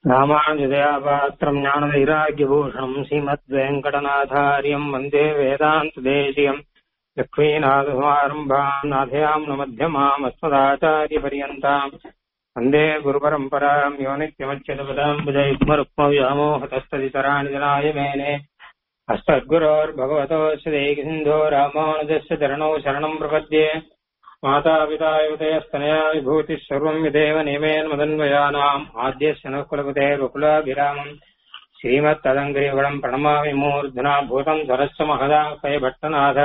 ராமானுஜதயாபாத்திரம் ஞானதைராக்கியபூஷணம் ஸ்ரீமத்வேங்கடநாதாரியம் வந்தே வேதாந்ததேசியம் லக்ஷ்மீநாதசமாரம்பாம் நாதயாம் நமத்தியமாம் அஸ்மதாச்சாரியபரியந்தாம் வந்தே குருபரம்பராம் யோனித்யமச்சதபதாம் புஜயுக்மருக்மவ்யாமோஹதஸ்ததிதராணி ஜனாய மேனே அஸ்மத்குரோர்பகவதோஸ்ய தேகிசிந்தோ ராமானுஜस्य चरणौ शरणम् प्रपद्ये मातापितायुतयस्तनया विभूतिः सर्वम् विदेव नियमेन मदन्वयानाम् आद्यस्य नः कुलपते वकुलाभिरामम् श्रीमत्तदङ्ग्रियगुणम् प्रणमामि मूर्ध्ना भूतम् सरस्य महदाकय भट्टनाथ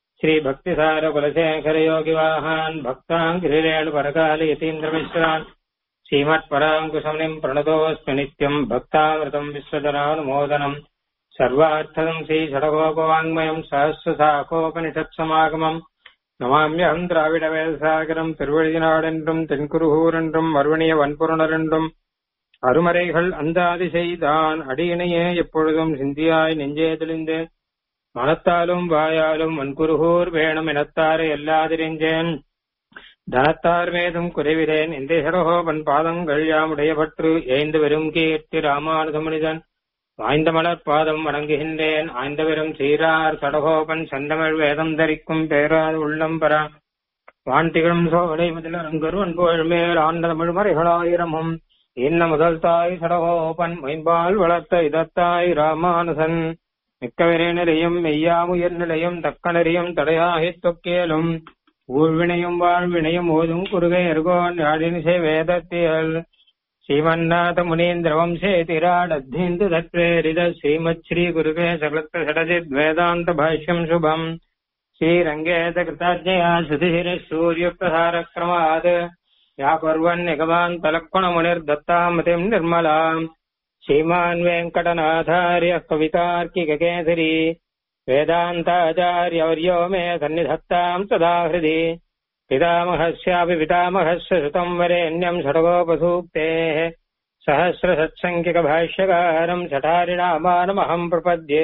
श्रीभक्तिसारकुलशेखरयोगिवाहान् भक्ताङ्गिरिरेणुपरकालि यतीन्द्रमिश्रान् श्रीमत्पराङ्कुशमनिम् प्रणतोऽस्मि नित्यम् भक्तामृतम् विश्वधरानुमोदनम् सर्वार्थदम् श्रीषडगोपवाङ्मयम् सहस्रसाकोपनिषत्समागमम् நமாமியம் திராவிட வேதசாகரம் திருவழிநாடென்றும் தென்குருகூரென்றும் மறுவணிய வன்புறனரென்றும் அருமறைகள் அந்தாதி செய்தான் அடியினையே எப்பொழுதும் சிந்தியாய் நெஞ்சே தெளிந்தேன் மனத்தாலும் வாயாலும் வன்குருகூர் வேணும் எனத்தாரை எல்லாதிரிஞ்சேன் தனத்தார் மேதும் குறைவிரேன் இந்த சடகோபன் பாதங்கள் யாமுடைய பற்று ஏய்ந்து வெறும் கீர்த்தி ராமானுதமுனிதன் வாய்ந்த மலர் பாதம் வணங்குகின்றேன் ஆய்ந்த பெரும் சீரார் சடகோபன் செந்தமிழ் வேதம் தரிக்கும் பேரார் உள்ளம் பெற வான்திகளும் சோலை முதலருங்கருவன் புகழ்மேல் ஆண்ட தமிழ் மறைகளாயிரமும் இன்ன முதல் தாய் சடகோபன் மைம்பால் வளர்த்த இதத்தாய் ராமானுசன் மிக்கவரே நிலையும் மெய்யாமுயர் நிலையும் தக்க நெறியும் தடையாகித் தொக்கேலும் ஊழ்வினையும் வாழ்வினையும் ஓதும் குறுகை எருகோன் யாழினிசை வேதத்தியல் श्रीमन्नाथ मुनीन्द्र वंशे तिराडद्धीन्दु तत्प्रेरित श्रीमत् श्री गुरुवे सकलत्र षडजिद् वेदान्त भाष्यम् शुभम् श्रीरङ्गेत कृताज्ञया श्रुतिशिरः सूर्यप्रसारक्रमात् या कुर्वन्निगमान् तलक्वणमुनिर्दत्तामतिम् निर्मलाम् श्रीमान् वेङ्कटनाथार्यः कवितार्किककेसरी वेदान्ताचार्यवर्यो मे सन्निधत्ताम् सदा हृदि पितामहस्यापि पितामहस्य श्रुतम् वरेण्यम् षडगोपसूक्तेः सहस्रसत्सङ्ख्यकभाष्यकारम् षठारिणामानमहम् प्रपद्ये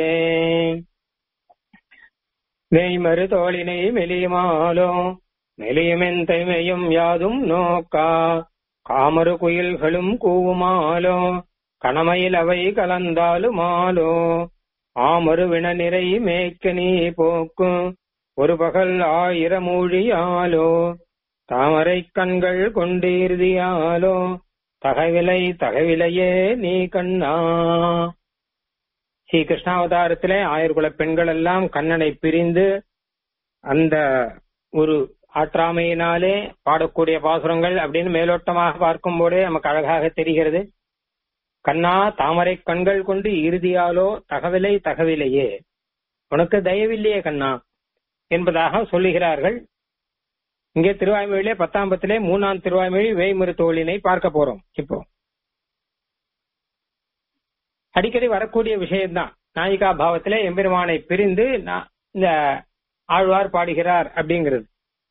நெய்மருதோழினை மெலியுமாலோ மெலியுமெந்தைமையும் யாதும் நோக்கா காமரு குயில்களும் கூவுமாலோ கணமையில் அவை கலந்தாலுமாலோ ஆமரு வின நிறை மேய்க்க நீ போக்கும் ஒரு பகல் ஆயிரமூழியாலோ தாமரை கண்கள் கொண்டீர்தியாலோ தகவிலை தகவிலையே நீ கண்ணா ஸ்ரீ கிருஷ்ணாவதாரத்திலே ஆயிரகுல பெண்கள் எல்லாம் கண்ணனை பிரிந்து அந்த ஒரு ஆற்றாமையினாலே பாடக்கூடிய பாசுரங்கள் அப்படின்னு மேலோட்டமாக பார்க்கும்போதே நமக்கு அழகாக தெரிகிறது கண்ணா தாமரை கண்கள் கொண்டு இறுதியாலோ தகவலை தகவிலையே உனக்கு தயவில்லையே கண்ணா என்பதாக சொல்லுகிறார்கள் இங்கே திருவாய்மொழியிலே பத்தாம் பத்திலே மூணாம் திருவாய்மொழி வேய்மறு தோழினை பார்க்க போறோம் இப்போ அடிக்கடி வரக்கூடிய விஷயம்தான் நாயிகா பாவத்திலே எம்பெருமானை பிரிந்து இந்த ஆழ்வார் பாடுகிறார் அப்படிங்கிறது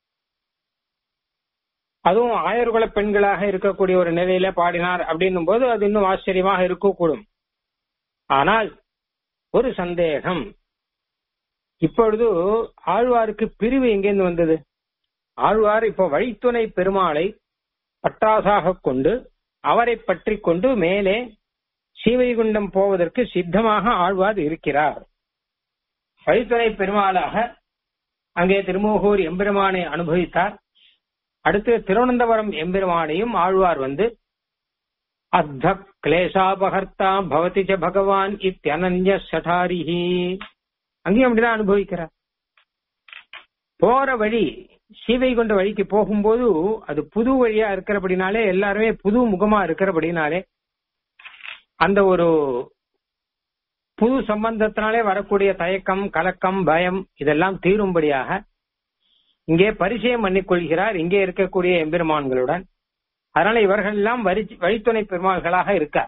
அதுவும் ஆயர்குல பெண்களாக இருக்கக்கூடிய ஒரு நிலையில பாடினார் அப்படின்னும் போது அது இன்னும் ஆச்சரியமாக இருக்கக்கூடும் ஆனால் ஒரு சந்தேகம் இப்பொழுது ஆழ்வாருக்கு பிரிவு எங்கேருந்து வந்தது ஆழ்வார் இப்போ வழித்துணை பெருமாளை பட்டாசாக கொண்டு அவரை பற்றி கொண்டு மேலே ஸ்ரீவைகுண்டம் போவதற்கு சித்தமாக ஆழ்வார் இருக்கிறார் வழித்துணை பெருமாளாக அங்கே திருமோகூர் எம்பெருமானை அனுபவித்தார் அடுத்து திருவனந்தபுரம் எம்பெருமானையும் ஆழ்வார் வந்து அத்த கிளேசாபகர்த்தா பவதி ச பகவான் இத்தியனன்ய சடாரிஹி அங்கேயும் அப்படிதான் அனுபவிக்கிறார் போற வழி சீவை கொண்ட வழிக்கு போகும்போது அது புது வழியா இருக்கிறபடினாலே எல்லாருமே புது முகமா இருக்கிறபடினாலே அந்த ஒரு புது சம்பந்தத்தினாலே வரக்கூடிய தயக்கம் கலக்கம் பயம் இதெல்லாம் தீரும்படியாக இங்கே பரிச்சயம் பண்ணிக்கொள்கிறார் இங்கே இருக்கக்கூடிய எம்பெருமான்களுடன் அதனால இவர்கள் எல்லாம் வழித்துணை பெருமாள்களாக இருக்கார்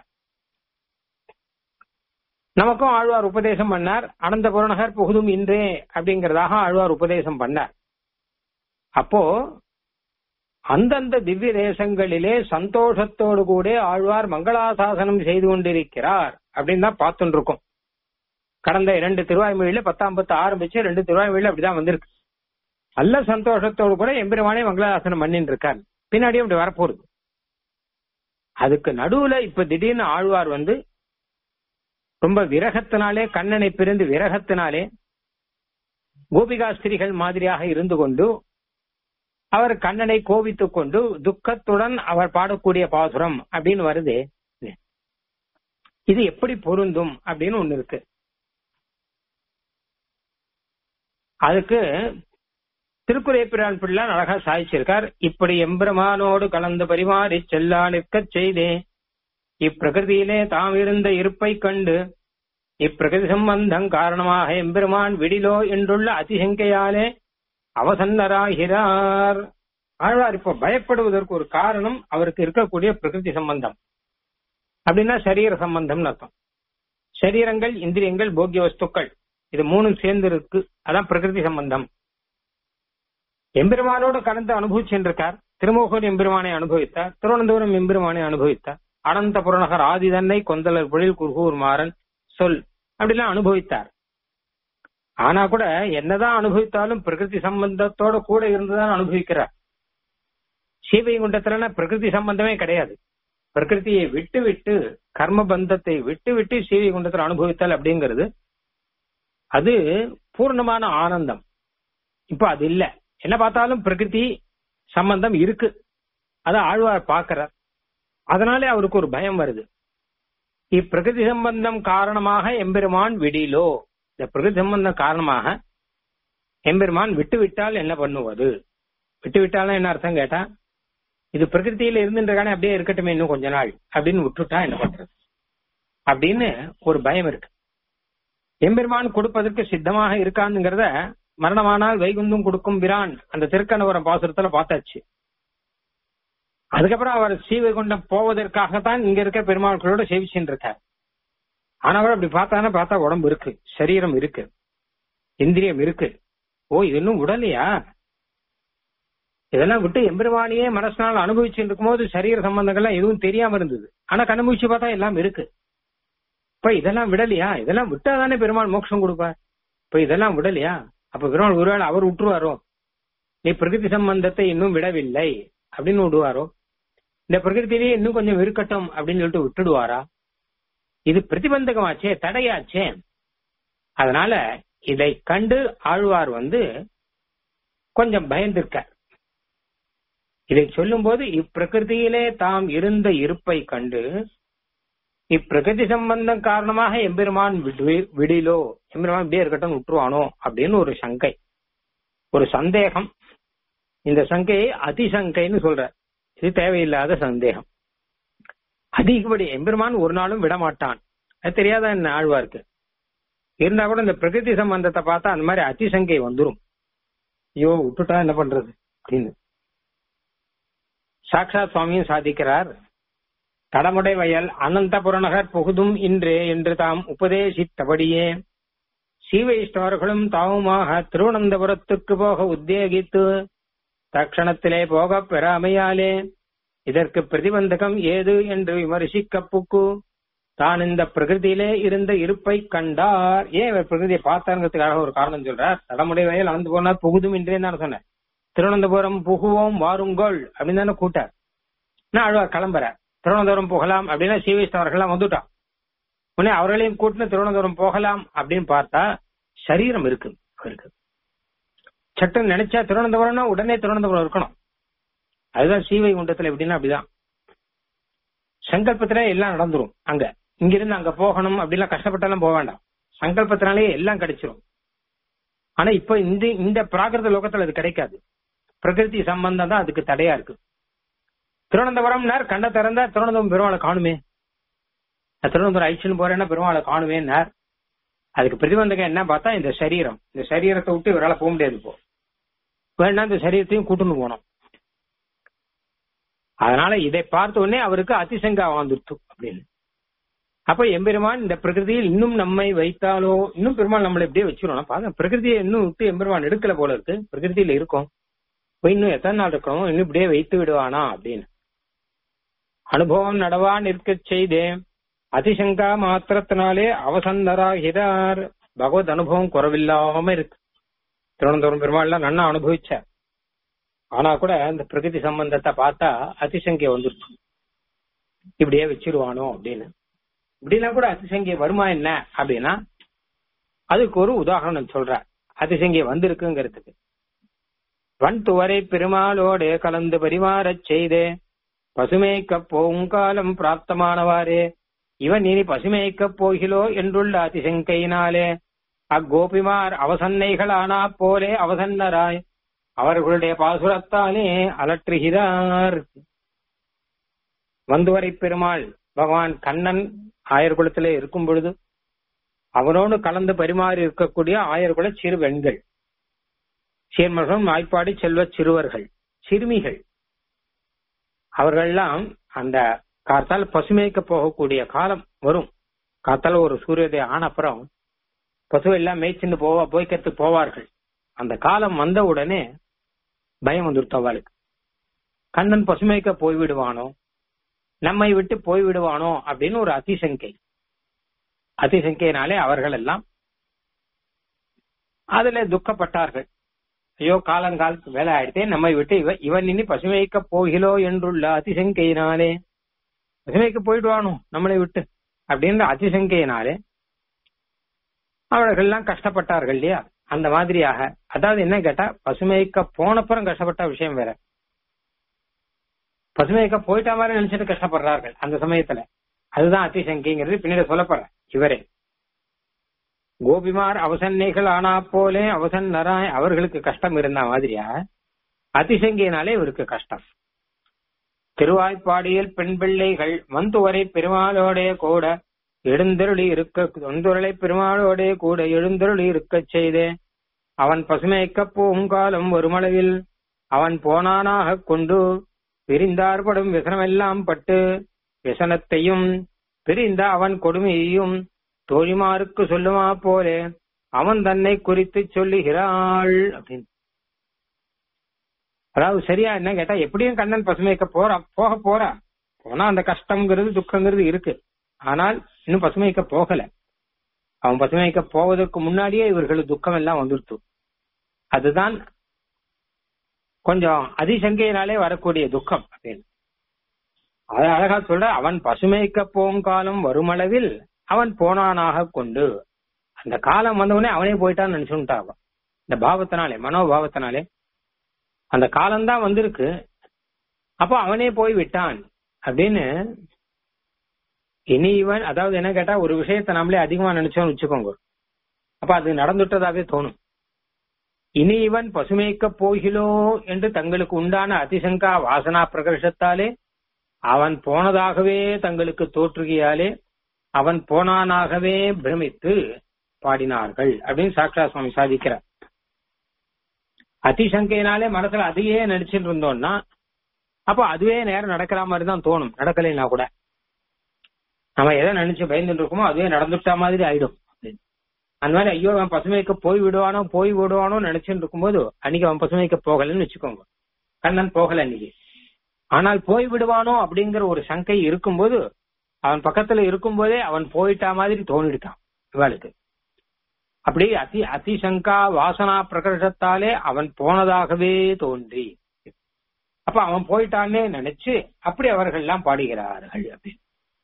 நமக்கும் ஆழ்வார் உபதேசம் பண்ணார் அனந்த புறநகர் புகுதும் இன்றே அப்படிங்கறதாக ஆழ்வார் உபதேசம் பண்ணார் அப்போ அந்தந்த திவ்ய தேசங்களிலே சந்தோஷத்தோடு கூட ஆழ்வார் மங்களாசாசனம் செய்து கொண்டிருக்கிறார் அப்படின்னு தான் பார்த்துட்டு இருக்கோம் கடந்த இரண்டு திருவாய்மொழியில பத்தாம் பத்து ஆரம்பிச்சு ரெண்டு திருவாய்மொழியில அப்படிதான் வந்திருக்கு நல்ல சந்தோஷத்தோடு கூட எம்பெருமானே மங்களாசாசனம் பண்ணிட்டு இருக்கார் பின்னாடியும் அப்படி வரப்போகுது அதுக்கு நடுவுல இப்ப திடீர்னு ஆழ்வார் வந்து ரொம்ப விரகத்தினாலே கண்ணனை பிரிந்து விரகத்தினாலே கோபிகாஸ்திரிகள் மாதிரியாக இருந்து கொண்டு அவர் கண்ணனை கோபித்துக் கொண்டு துக்கத்துடன் அவர் பாடக்கூடிய பாசுரம் அப்படின்னு வருது இது எப்படி பொருந்தும் அப்படின்னு ஒண்ணு இருக்கு அதுக்கு திருக்குறைப்பிரான் பிள்ளான் அழகா சாதிச்சிருக்கார் இப்படி எம்பெருமானோடு கலந்து பரிமாறி செல்லா நிற்கச் செய்தே இப்பிரகிருதியிலே தாம் இருந்த இருப்பை கண்டு இப்பிரகிருதி சம்பந்தம் காரணமாக எம்பெருமான் விடிலோ என்றுள்ள அதிசங்கையாலே அவசன்னராகிறார் ஆழ்வார் இப்ப பயப்படுவதற்கு ஒரு காரணம் அவருக்கு இருக்கக்கூடிய பிரகிருதி சம்பந்தம் அப்படின்னா சரீர சம்பந்தம்னு அர்த்தம் சரீரங்கள் இந்திரியங்கள் போக்கிய வஸ்துக்கள் இது மூணும் சேர்ந்து இருக்கு அதான் பிரகிருதி சம்பந்தம் எம்பெருமானோடு கலந்து அனுபவிச்சென்றிருக்கார் திருமோகூர் எம்பெருமானை அனுபவித்தார் திருவனந்தபுரம் எம்பெருமானை அனுபவித்தார் அனந்த புறநகர் ஆதி தன்னை கொந்தலர் பொழில் குர்கூர் மாறன் சொல் அப்படிலாம் அனுபவித்தார் ஆனா கூட என்னதான் அனுபவித்தாலும் பிரகிருதி சம்பந்தத்தோட கூட இருந்துதான் அனுபவிக்கிறார் ஸ்ரீவைகுண்டத்துல பிரகிருதி சம்பந்தமே கிடையாது பிரகிருதியை விட்டு விட்டு கர்ம பந்தத்தை விட்டு விட்டு ஸ்ரீவைகுண்டத்தில் அனுபவித்தல் அப்படிங்கிறது அது பூர்ணமான ஆனந்தம் இப்ப அது இல்ல என்ன பார்த்தாலும் பிரகிருதி சம்பந்தம் இருக்கு அத ஆழ்வார் பார்க்கிறார் அதனாலே அவருக்கு ஒரு பயம் வருது இப்பிரகிருதி சம்பந்தம் காரணமாக எம்பெருமான் விடிலோ இந்த பிரகிருதி சம்பந்தம் காரணமாக எம்பெருமான் விட்டு விட்டால் என்ன பண்ணுவது விட்டு விட்டாலும் என்ன அர்த்தம் கேட்டா இது பிரகிருத்தியில இருந்துன்றக்கானே அப்படியே இருக்கட்டுமே இன்னும் கொஞ்ச நாள் அப்படின்னு விட்டுட்டா என்ன பண்றது அப்படின்னு ஒரு பயம் இருக்கு எம்பெருமான் கொடுப்பதற்கு சித்தமாக இருக்கான்ங்கிறத மரணமானால் வைகுந்தும் கொடுக்கும் பிரான் அந்த திருக்கணவரம் பாசுரத்துல பார்த்தாச்சு அதுக்கப்புறம் அவர் ஸ்ரீவைகுண்டம் போவதற்காகத்தான் இங்க இருக்க பெருமாள்களோட சேவிச்சுட்டு இருக்கார் ஆனா கூட அப்படி பார்த்தானே பார்த்தா உடம்பு இருக்கு சரீரம் இருக்கு இந்திரியம் இருக்கு ஓ இது இன்னும் உடலையா இதெல்லாம் விட்டு எம்பெருமானியே மனசனால் அனுபவிச்சுட்டு இருக்கும்போது சரீர சம்பந்தங்கள்லாம் எதுவும் தெரியாம இருந்தது ஆனா கண்ணமுழிச்சு பார்த்தா எல்லாம் இருக்கு இப்ப இதெல்லாம் விடலையா இதெல்லாம் விட்டாதானே பெருமாள் மோட்சம் கொடுப்பார் இப்ப இதெல்லாம் விடலையா அப்ப பெருமாள் ஒருவேளை அவர் விட்டுருவாரோ நீ பிரகிருதி சம்பந்தத்தை இன்னும் விடவில்லை அப்படின்னு விடுவாரோ இந்த பிரகிருத்திலேயே இன்னும் கொஞ்சம் இருக்கட்டும் அப்படின்னு சொல்லிட்டு விட்டுடுவாரா இது பிரதிபந்தகமாச்சே தடையாச்சே அதனால இதை கண்டு ஆழ்வார் வந்து கொஞ்சம் பயந்திருக்கார் இதை சொல்லும் போது இப்பிரகிருதியிலே தாம் இருந்த இருப்பை கண்டு இப்பிரகிருதி சம்பந்தம் காரணமாக எம்பெருமான் விடு- விடிலோ எம்பெருமான் இப்படியே இருக்கட்டும் விட்டுருவானோ அப்படின்னு ஒரு சங்கை ஒரு சந்தேகம் இந்த சங்கையை அதிசங்கைன்னு சொல்ற இது தேவையில்லாத சந்தேகம் அதிகப்படி எம்பெருமான் ஒரு நாளும் விட மாட்டான் அது தெரியாதா என்ன ஆழ்வாருக்கு இருந்தா கூட இந்த பிரகிருதி சம்பந்தத்தை பார்த்தா அந்த மாதிரி அதிசங்கை வந்துரும் ஐயோ விட்டுட்டா என்ன பண்றது அப்படின்னு சாக்ஷாத் சுவாமியும் சாதிக்கிறார் கடமுடை வயல் அனந்த புறநகர் புகுதும் இன்றே என்று தாம் உபதேசித்தபடியே சீவைஷ்டவர்களும் தாவுமாக திருவனந்தபுரத்துக்கு போக உத்தேகித்து தக்ஷணத்திலே போக பெறாமையாலே இதற்கு பிரதிபந்தகம் ஏது என்று விமர்சிக்க புக்கு தான் இந்த பிரகிருதியிலே இருந்த இருப்பை கண்டார் ஏன் இவர் பிரகிருதியை பார்த்தாருங்கிறதுக்காக ஒரு காரணம் சொல்றார் தடமுடைய வயல் அனந்து போனார் புகுதும் இன்றே தான் சொன்னேன் திருவனந்தபுரம் புகுவோம் வாருங்கள் அப்படின்னு தானே கூட்டார் நான் அழுவார் கிளம்புறார் திருவனந்தபுரம் போகலாம் அப்படின்னா சீவைஷ்ணவர்கள்லாம் வந்துட்டான் உடனே அவர்களையும் கூட்டினு திருவனந்தபுரம் போகலாம் அப்படின்னு பார்த்தா சரீரம் இருக்கு அவருக்கு சட்டம் நினைச்சா திருவனந்தபுரம்னா உடனே திருவனந்தபுரம் இருக்கணும் அதுதான் சீவை குண்டத்துல எப்படின்னா அப்படிதான் சங்கல்பத்துல எல்லாம் நடந்துரும் அங்க இங்கிருந்து அங்க போகணும் அப்படிலாம் கஷ்டப்பட்டாலும் போக வேண்டாம் சங்கல்பத்தினாலே எல்லாம் கிடைச்சிரும் ஆனா இப்ப இந்த இந்த பிராகிருத லோகத்துல அது கிடைக்காது பிரகிருதி சம்பந்தம் தான் அதுக்கு தடையா இருக்கு திருவனந்தபுரம்னார் கண்ட திறந்தா திருவனந்தபுரம் பெருமாளை காணுமே நான் திருவனந்தபுரம் ஐச்சுன்னு போறேன்னா பெருமாளை காணுவேன்னார் அதுக்கு பிரதிபந்தகம் என்ன பார்த்தா இந்த சரீரம் இந்த சரீரத்தை விட்டு இவரால போக முடியாது இப்போ வேணா இந்த சரீரத்தையும் கூட்டுன்னு போனோம் அதனால இதை பார்த்த உடனே அவருக்கு அதிசங்கா வந்துருத்து அப்படின்னு அப்ப எம்பெருமான் இந்த பிரகிருதியில் இன்னும் நம்மை வைத்தாலோ இன்னும் பெருமாள் நம்மளை எப்படியே வச்சிருவோம் பாருங்க பிரகிருதியை இன்னும் விட்டு எம்பெருமான் எடுக்கல போல இருக்கு பிரகிருதியில இருக்கும் இப்ப இன்னும் எத்தனை நாள் இருக்கணும் இன்னும் இப்படியே வைத்து விடுவானா அப்படின்னு அனுபவம் நடவா நிற்கச் செய்தேன் அதிசங்கா மாத்திரத்தினாலே அவசந்தராகிறார் பகவத் அனுபவம் குறவில்லாம இருக்கு திருவனந்தபுரம் பெருமாள்லாம் நன்னா அனுபவிச்சார் ஆனா கூட இந்த பிரகிருதி சம்பந்தத்தை பார்த்தா அதிசங்கை வந்துருச்சு இப்படியே வச்சிருவானோ அப்படின்னு இப்படிலாம் கூட அதிசங்கிய வருமா என்ன அப்படின்னா அதுக்கு ஒரு உதாரணம் சொல்ற அதிசங்கிய வந்திருக்குங்கிறதுக்கு வன் துவரை பெருமாளோடு கலந்து பரிமாறச் செய்து பசுமைக்க போங்காலம் பிராப்தமானவாறே இவன் இனி பசுமைக்க போகிலோ என்றுள்ள அதிசங்கையினாலே அக்கோபிமார் அவசன்னைகளானா போலே அவசன்னராய் அவர்களுடைய பாசுரத்தாலே அலற்றுகிறார் வந்துவரை பெருமாள் பகவான் கண்ணன் ஆயர்குலத்திலே இருக்கும் பொழுது அவனோடு கலந்து பரிமாறி இருக்கக்கூடிய ஆயர்குல சிறு பெண்கள் சீர்மகம் நாய்ப்பாடி செல்வ சிறுவர்கள் சிறுமிகள் அவர்கள்லாம் அந்த காத்தால் பசுமைக்க போகக்கூடிய காலம் வரும் காத்தால ஒரு சூரியோதயம் ஆன அப்புறம் பசு எல்லாம் மேய்ச்சின்னு போவா போய்க்கத்து போவார்கள் அந்த காலம் வந்த உடனே பயம் வந்துருத்து அவளுக்கு கண்ணன் பசுமைக்க போய்விடுவானோ நம்மை விட்டு போய்விடுவானோ அப்படின்னு ஒரு அதிசங்கை அதிசங்கையினாலே அவர்கள் எல்லாம் அதுல துக்கப்பட்டார்கள் ஐயோ காலங்காலத்து வேலை ஆயிடுத்தே நம்மை விட்டு இவ இவன் இனி பசுமைக்க போகிலோ என்றுள்ள அதிசங்கையினாலே பசுமைக்கு போயிடுவானோ நம்மளை விட்டு அப்படின்ற அதிசங்கையினாலே அவர்கள் எல்லாம் கஷ்டப்பட்டார்கள் இல்லையா அந்த மாதிரியாக அதாவது என்ன கேட்டா பசுமைக்க போனப்புறம் கஷ்டப்பட்ட விஷயம் வேற பசுமைக்க போயிட்ட மாதிரி நினைச்சிட்டு கஷ்டப்படுறார்கள் அந்த சமயத்துல அதுதான் அதிசங்கைங்கிறது பின்னாடி சொல்லப்படுற இவரே கோபிமார் அவசன்னைகள் ஆனா போலே அவசன் நராய் அவர்களுக்கு கஷ்டம் இருந்த மாதிரியா அதிசங்கியினாலே இவருக்கு கஷ்டம் திருவாய்ப்பாடியில் பெண் பிள்ளைகள் வந்துவரை பெருமாளோடே கூட எழுந்தருளி இருக்க தொந்துரலை பெருமாளோடே கூட எழுந்தருளி இருக்கச் செய்தே அவன் பசுமைக்க பூங்காலம் ஒருமளவில் அவன் போனானாக கொண்டு பிரிந்தார்படும் விசனமெல்லாம் பட்டு விசனத்தையும் பிரிந்த அவன் கொடுமையையும் தோழிமாருக்கு சொல்லுமா போலே அவன் தன்னை குறித்து சொல்லுகிறாள் அப்படின்னு அதாவது சரியா என்ன கேட்டா எப்படியும் கண்ணன் பசுமைக்க போறான் போக போறா போனா அந்த கஷ்டம்ங்கிறது துக்கங்கிறது இருக்கு ஆனால் இன்னும் பசுமைக்க போகல அவன் பசுமைக்க போவதற்கு முன்னாடியே இவர்களுக்கு துக்கம் எல்லாம் வந்துருத்து அதுதான் கொஞ்சம் அதிசங்கையினாலே வரக்கூடிய துக்கம் அப்படின்னு அது அழகா சொல்ற அவன் பசுமைக்க போங்காலம் வருமளவில் அவன் போனானாக கொண்டு அந்த காலம் வந்தவனே அவனே போயிட்டான்னு நினைச்சுட்டான் இந்த பாவத்தினாலே மனோபாவத்தினாலே அந்த காலம்தான் வந்திருக்கு அப்போ அவனே போய் விட்டான் அப்படின்னு இனி இவன் அதாவது என்ன கேட்டா ஒரு விஷயத்த நம்மளே அதிகமா நினைச்சோம்னு வச்சுக்கோங்க அப்ப அது நடந்துட்டதாவே தோணும் இனி இவன் பசுமைக்க போகிலோ என்று தங்களுக்கு உண்டான அதிசங்கா வாசனா பிரகர்ஷத்தாலே அவன் போனதாகவே தங்களுக்கு தோற்றுகையாலே அவன் போனானாகவே பிரமித்து பாடினார்கள் அப்படின்னு சாக்ஷா சுவாமி சாதிக்கிறார் அதிசங்கையினாலே மனசுல அதையே நடிச்சுட்டு இருந்தோம்னா அப்ப அதுவே நேரம் நடக்கிற மாதிரி தான் தோணும் நடக்கலைன்னா கூட நம்ம எதை நினைச்சு பயந்துட்டு இருக்கோமோ அதுவே நடந்துட்டா மாதிரி ஆயிடும் அந்த மாதிரி ஐயோ அவன் பசுமைக்கு போய் விடுவானோ போய் விடுவானோ நினைச்சுட்டு இருக்கும்போது அன்னைக்கு அவன் பசுமைக்கு போகலன்னு வச்சுக்கோங்க கண்ணன் போகல அன்னைக்கு ஆனால் போய் விடுவானோ அப்படிங்கிற ஒரு சங்கை இருக்கும்போது அவன் பக்கத்துல இருக்கும்போதே அவன் போயிட்டா மாதிரி தோணிடுட்டான் இவளுக்கு அப்படி அதி அதிசங்கா வாசனா பிரகர்ஷத்தாலே அவன் போனதாகவே தோன்றி அப்ப அவன் போயிட்டான்னே நினைச்சு அப்படி அவர்கள் எல்லாம் பாடுகிறார்கள் அப்படின்னு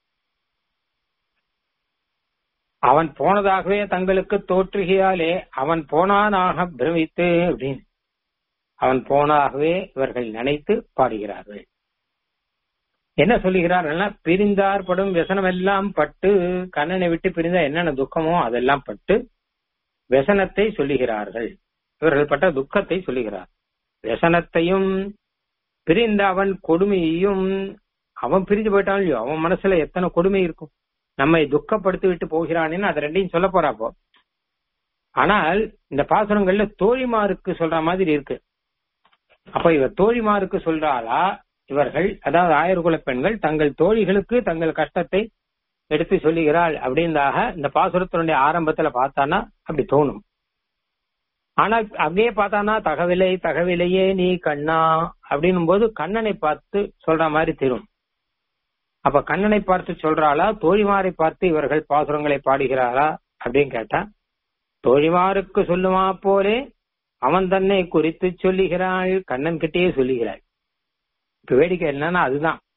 அவன் போனதாகவே தங்களுக்கு தோற்றுகையாலே அவன் போனானாக பிரமித்து அப்படின்னு அவன் போனாகவே இவர்கள் நினைத்து பாடுகிறார்கள் என்ன சொல்லுகிறார்கள்னா பிரிந்தார் படும் விசனம் எல்லாம் பட்டு கண்ணனை விட்டு பிரிந்தா என்னென்ன துக்கமோ அதெல்லாம் பட்டு व्यसனத்தை சொல்லுகிறார்கள் இவர்கள் பட்ட துக்கத்தை சொல்லுகிறார் व्यसனத்தையும் பிரிந்த அவன் கொடுமையையும் அவன் பிரிஞ்சு போயிட்டான் இல்லையோ அவன் மனசுல எத்தனை கொடுமை இருக்கும் நம்மை துக்கப்படுத்தி விட்டு போகிறானேன்னு அதை ரெண்டையும் சொல்ல போறாப்போ ஆனால் இந்த பாசுரங்கள்ல தோழிமாருக்கு சொல்ற மாதிரி இருக்கு அப்ப இவர் தோழிமாருக்கு சொல்றாளா இவர்கள் அதாவது ஆயர்குல பெண்கள் தங்கள் தோழிகளுக்கு தங்கள் கஷ்டத்தை எடுத்து சொல்லுகிறாள் அப்படின்றதாக இந்த பாசுரத்தினுடைய ஆரம்பத்துல பார்த்தானா அப்படி தோணும் ஆனா அப்படியே பார்த்தானா தகவலை தகவலையே நீ கண்ணா அப்படின்னும் போது கண்ணனை பார்த்து சொல்ற மாதிரி தெரியும் அப்ப கண்ணனை பார்த்து சொல்றாளா தோழிமாரை பார்த்து இவர்கள் பாசுரங்களை பாடுகிறாரா அப்படின்னு கேட்டா தோழிமாருக்கு சொல்லுமா போலே அவன் தன்னை குறித்து சொல்லுகிறாள் கண்ணன் கிட்டேயே சொல்லுகிறாள் இப்ப வேடிக்கை என்னன்னா அதுதான்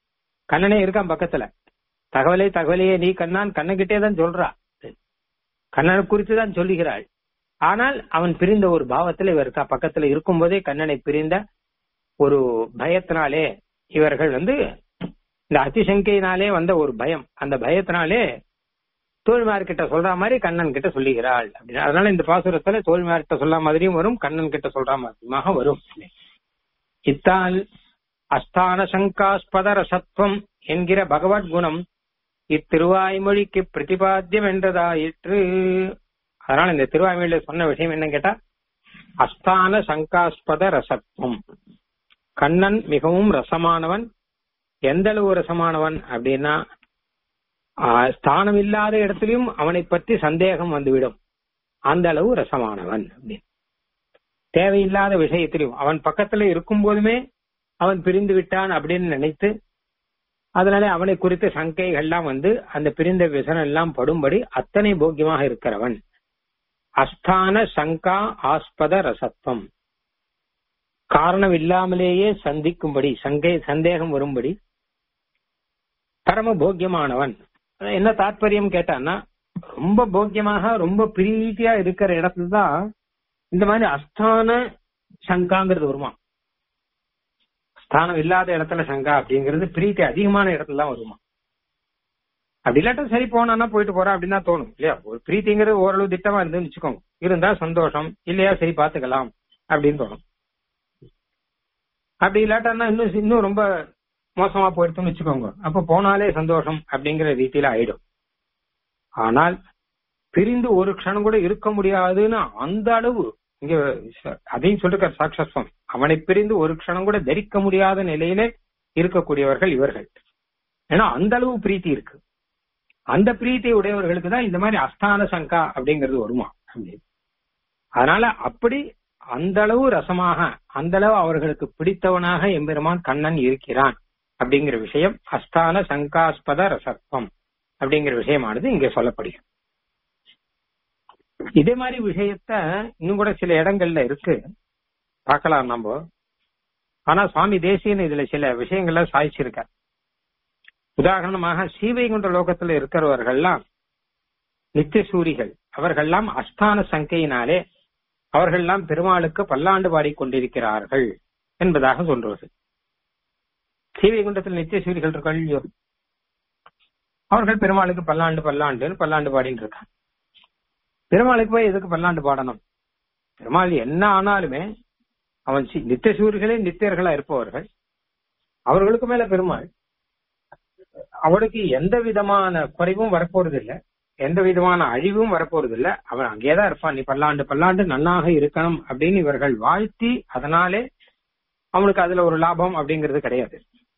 கண்ணனே இருக்கான் பக்கத்துல தகவலே தகவலையே நீ கண்ணான் கண்ணகிட்டே தான் சொல்றா கண்ணனை குறித்து தான் சொல்லுகிறாள் ஆனால் அவன் பிரிந்த ஒரு பாவத்துல இவர் இருக்கா பக்கத்துல இருக்கும்போதே கண்ணனை பிரிந்த ஒரு பயத்தினாலே இவர்கள் வந்து இந்த அதிசங்கையினாலே வந்த ஒரு பயம் அந்த பயத்தினாலே தோல்மார் கிட்ட சொல்ற மாதிரி கண்ணன் கிட்ட சொல்லுகிறாள் அப்படின்னு அதனால இந்த பாசுரத்துல தோல்மார் கிட்ட சொல்ற மாதிரியும் வரும் கண்ணன் கிட்ட சொல்ற மாதிரியுமாக வரும் இத்தால் அஸ்தான சங்காஸ்பத ரசத்துவம் என்கிற பகவத் குணம் இத்திருவாய்மொழிக்கு பிரதிபாத்தியம் என்றதாயிற்று அதனால இந்த திருவாய்மொழியில சொன்ன விஷயம் என்ன கேட்டா அஸ்தான சங்காஸ்பத ரசத்துவம் கண்ணன் மிகவும் ரசமானவன் எந்த அளவு ரசமானவன் அப்படின்னா ஆஹ், ஸ்தானம் இல்லாத இடத்திலும் அவனை பற்றி சந்தேகம் வந்துவிடும் அந்த அளவு ரசமானவன் அப்படின்னு தேவையில்லாத விஷயத்திலும் அவன் பக்கத்துல இருக்கும் போதுமே அவன் பிரிந்து விட்டான் அப்படின்னு நினைத்து அதனால அவனை குறித்த சங்கைகள்லாம் வந்து அந்த பிரிந்த விசனம் எல்லாம் படும்படி அத்தனை போக்கியமாக இருக்கிறவன் அஸ்தான சங்கா ஆஸ்பத ரசத்துவம் காரணம் இல்லாமலேயே சந்திக்கும்படி சங்கை சந்தேகம் வரும்படி பரம போக்கியமானவன் அதான் என்ன தாற்பயம் கேட்டான்னா ரொம்ப போக்கியமாக ரொம்ப பிரீத்தியா இருக்கிற இடத்துல தான் இந்த மாதிரி அஸ்தான சங்காங்கிறது வருமா ஸ்தானம் இல்லாத இடத்துல சங்கா அப்படிங்கிறது பிரீத்தி அதிகமான இடத்துல தான் வருமா அப்படி இல்லாட்டும் சரி போனான்னா போயிட்டு போறா அப்படின்னு தான் தோணும் இல்லையா ஒரு பிரீத்திங்கிறது ஓரளவு திட்டமா இருந்துன்னு வச்சுக்கோங்க இருந்தா சந்தோஷம் இல்லையா சரி பாத்துக்கலாம் அப்படின்னு தோணும் அப்படி இல்லாட்டா இன்னும் இன்னும் ரொம்ப மோசமா போயிடுதுன்னு வச்சுக்கோங்க அப்ப போனாலே சந்தோஷம் அப்படிங்கிற ரீதியில ஆயிடும் ஆனால் பிரிந்து ஒரு க்ஷணம் கூட இருக்க முடியாதுன்னு அந்த அளவு இங்க ச- அதையும் சொல்லிருக்கார் சாட்சஸ்வம் அவனை பிரிந்து ஒரு க்ஷணம் கூட தரிக்க முடியாத நிலையிலே இருக்கக்கூடியவர்கள் இவர்கள் ஏன்னா அந்த அளவு பிரீத்தி இருக்கு அந்த பிரீத்தி உடையவர்களுக்கு தான் இந்த மாதிரி அஸ்தான சங்கா அப்படிங்கிறது வருமா அப்படின்னு. அதனால அப்படி அந்த அளவு ரசமாக அந்த அளவு அவர்களுக்கு பிடித்தவனாக எம்பெருமான் கண்ணன் இருக்கிறான் அப்படிங்கிற விஷயம் அஸ்தான சங்காஸ்பத ரசத்துவம் அப்படிங்கிற விஷயமானது இங்கே சொல்லப்படுகிறது இதே மாதிரி விஷயத்த இன்னும் கூட சில இடங்கள்ல இருக்கு பார்க்கலாம் நம்ம ஆனா சுவாமி தேசியன் இதுல சில விஷயங்கள்ல சாய்ச்சிருக்கார் உதாரணமாக சீவைகுண்ட லோகத்துல இருக்கிறவர்கள்லாம் நித்திய சூரிகள் அவர்கள்லாம் அஸ்தான சங்கையினாலே அவர்கள்லாம் பெருமாளுக்கு பல்லாண்டு பாடிக்கொண்டிருக்கிறார்கள் என்பதாக சொல்றது சீவைகுண்டத்தில் நித்திய சூரிகள் இருக்காள் இல்லையோ அவர்கள் பெருமாளுக்கு பல்லாண்டு பல்லாண்டுன்னு பல்லாண்டு பாடின்னு இருக்காங்க பெருமாளுக்கு போய் எதுக்கு பல்லாண்டு பாடணும் பெருமாள் என்ன ஆனாலுமே அவன் சி- நித்திய சூரியர்களே நித்தியர்களா இருப்பவர்கள் அவர்களுக்கு மேல பெருமாள் அவனுக்கு எந்த விதமான குறைவும் வரப்போறது இல்ல எந்த விதமான அழிவும் வரப்போறது இல்ல அவன் அங்கேதான் இருப்பான் நீ பல்லாண்டு பல்லாண்டு நன்னாக இருக்கணும் அப்படின்னு இவர்கள் வாழ்த்தி அதனாலே அவனுக்கு அதுல ஒரு லாபம் அப்படிங்கிறது கிடையாது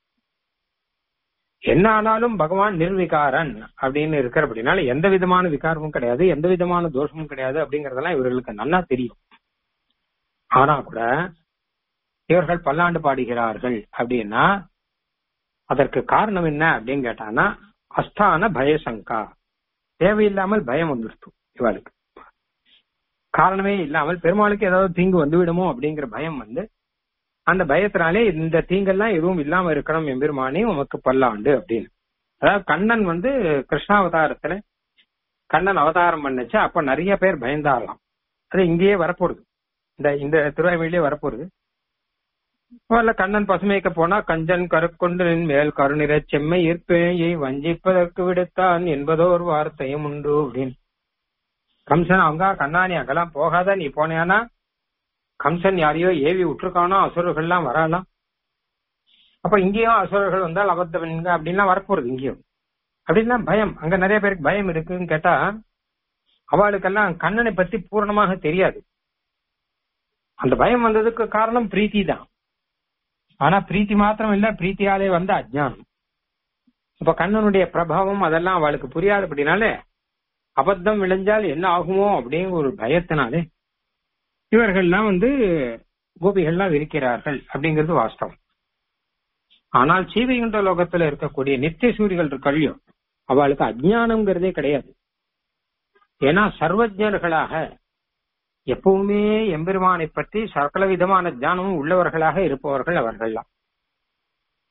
என்ன ஆனாலும் பகவான் நிர்விகாரன் அப்படின்னு இருக்கிற அப்படின்னால எந்த விதமான விகாரமும் கிடையாது எந்த விதமான தோஷமும் கிடையாது அப்படிங்கறதெல்லாம் இவர்களுக்கு நன்னா தெரியும் ஆனா கூட இவர்கள் பல்லாண்டு பாடுகிறார்கள் அப்படின்னா அதற்கு காரணம் என்ன அப்படின்னு கேட்டானா அஸ்தான பயசங்கா தேவையில்லாமல் பயம் வந்துருச்சு இவளுக்கு காரணமே இல்லாமல் பெருமாளுக்கு ஏதாவது தீங்கு வந்து விடுமோ அப்படிங்கிற பயம் வந்து அந்த பயத்தினாலே இந்த தீங்கெல்லாம் எதுவும் இல்லாம இருக்கணும் எம்பெருமானே உமக்கு பல்லாண்டு அப்படின்னு அதாவது கண்ணன் வந்து கிருஷ்ணாவதாரத்துல கண்ணன் அவதாரம் பண்ணுச்சு அப்ப நிறைய பேர் பயந்தாரலாம் அது இங்கேயே வரப்போகுது இந்த இந்த திருவாய்மொழியிலே வரப்போகுது முதல்ல கண்ணன் பசுமைக்க போனா கஞ்சன் கருக்கொண்டு நின் மேல் கருநிற செம்மை ஈர்ப்பேயை வஞ்சிப்பதற்கு விடுத்தான் என்பதோர் வார்த்தையும் உண்டு அப்படின்னு கம்சன் அவங்க கண்ணா நீ அங்கெல்லாம் போகாத நீ போனியானா கம்சன் யாரையோ ஏவி விட்டுருக்கானோ அசுரர்கள்லாம் வரலாம் அப்ப இங்கேயும் அசுரர்கள் வந்தால் அபத்தவன்க அப்படின்லாம் வரப்போறது இங்கேயும் அப்படின்னா பயம் அங்க நிறைய பேருக்கு பயம் இருக்குன்னு கேட்டா அவளுக்கெல்லாம் கண்ணனை பத்தி பூரணமாக தெரியாது அந்த பயம் வந்ததுக்கு காரணம் பிரீத்தி தான் ஆனா பிரீத்தி மாத்திரம் இல்ல பிரீத்தியாலே வந்த அஜ்ஞானம் இப்ப கண்ணனுடைய பிரபாவம் அதெல்லாம் அவளுக்கு புரியாதபடினாலே அபத்தம் விளைஞ்சால் என்ன ஆகுமோ அப்படிங்கிற ஒரு பயத்தினாலே இவர்கள்லாம் வந்து கோபிகள்லாம் இருக்கிறார்கள் அப்படிங்கிறது வாஸ்தவம் ஆனால் சீவைகுண்ட லோகத்துல இருக்கக்கூடிய நித்திய சூரிகள் இருக்கல்லையோ அவளுக்கு அஜ்ஞானம்ங்கிறதே கிடையாது ஏன்னா சர்வஜர்களாக எப்பவுமே எம்பெருமானை பற்றி சகல விதமான ஞானமும் உள்ளவர்களாக இருப்பவர்கள் அவர்கள்லாம்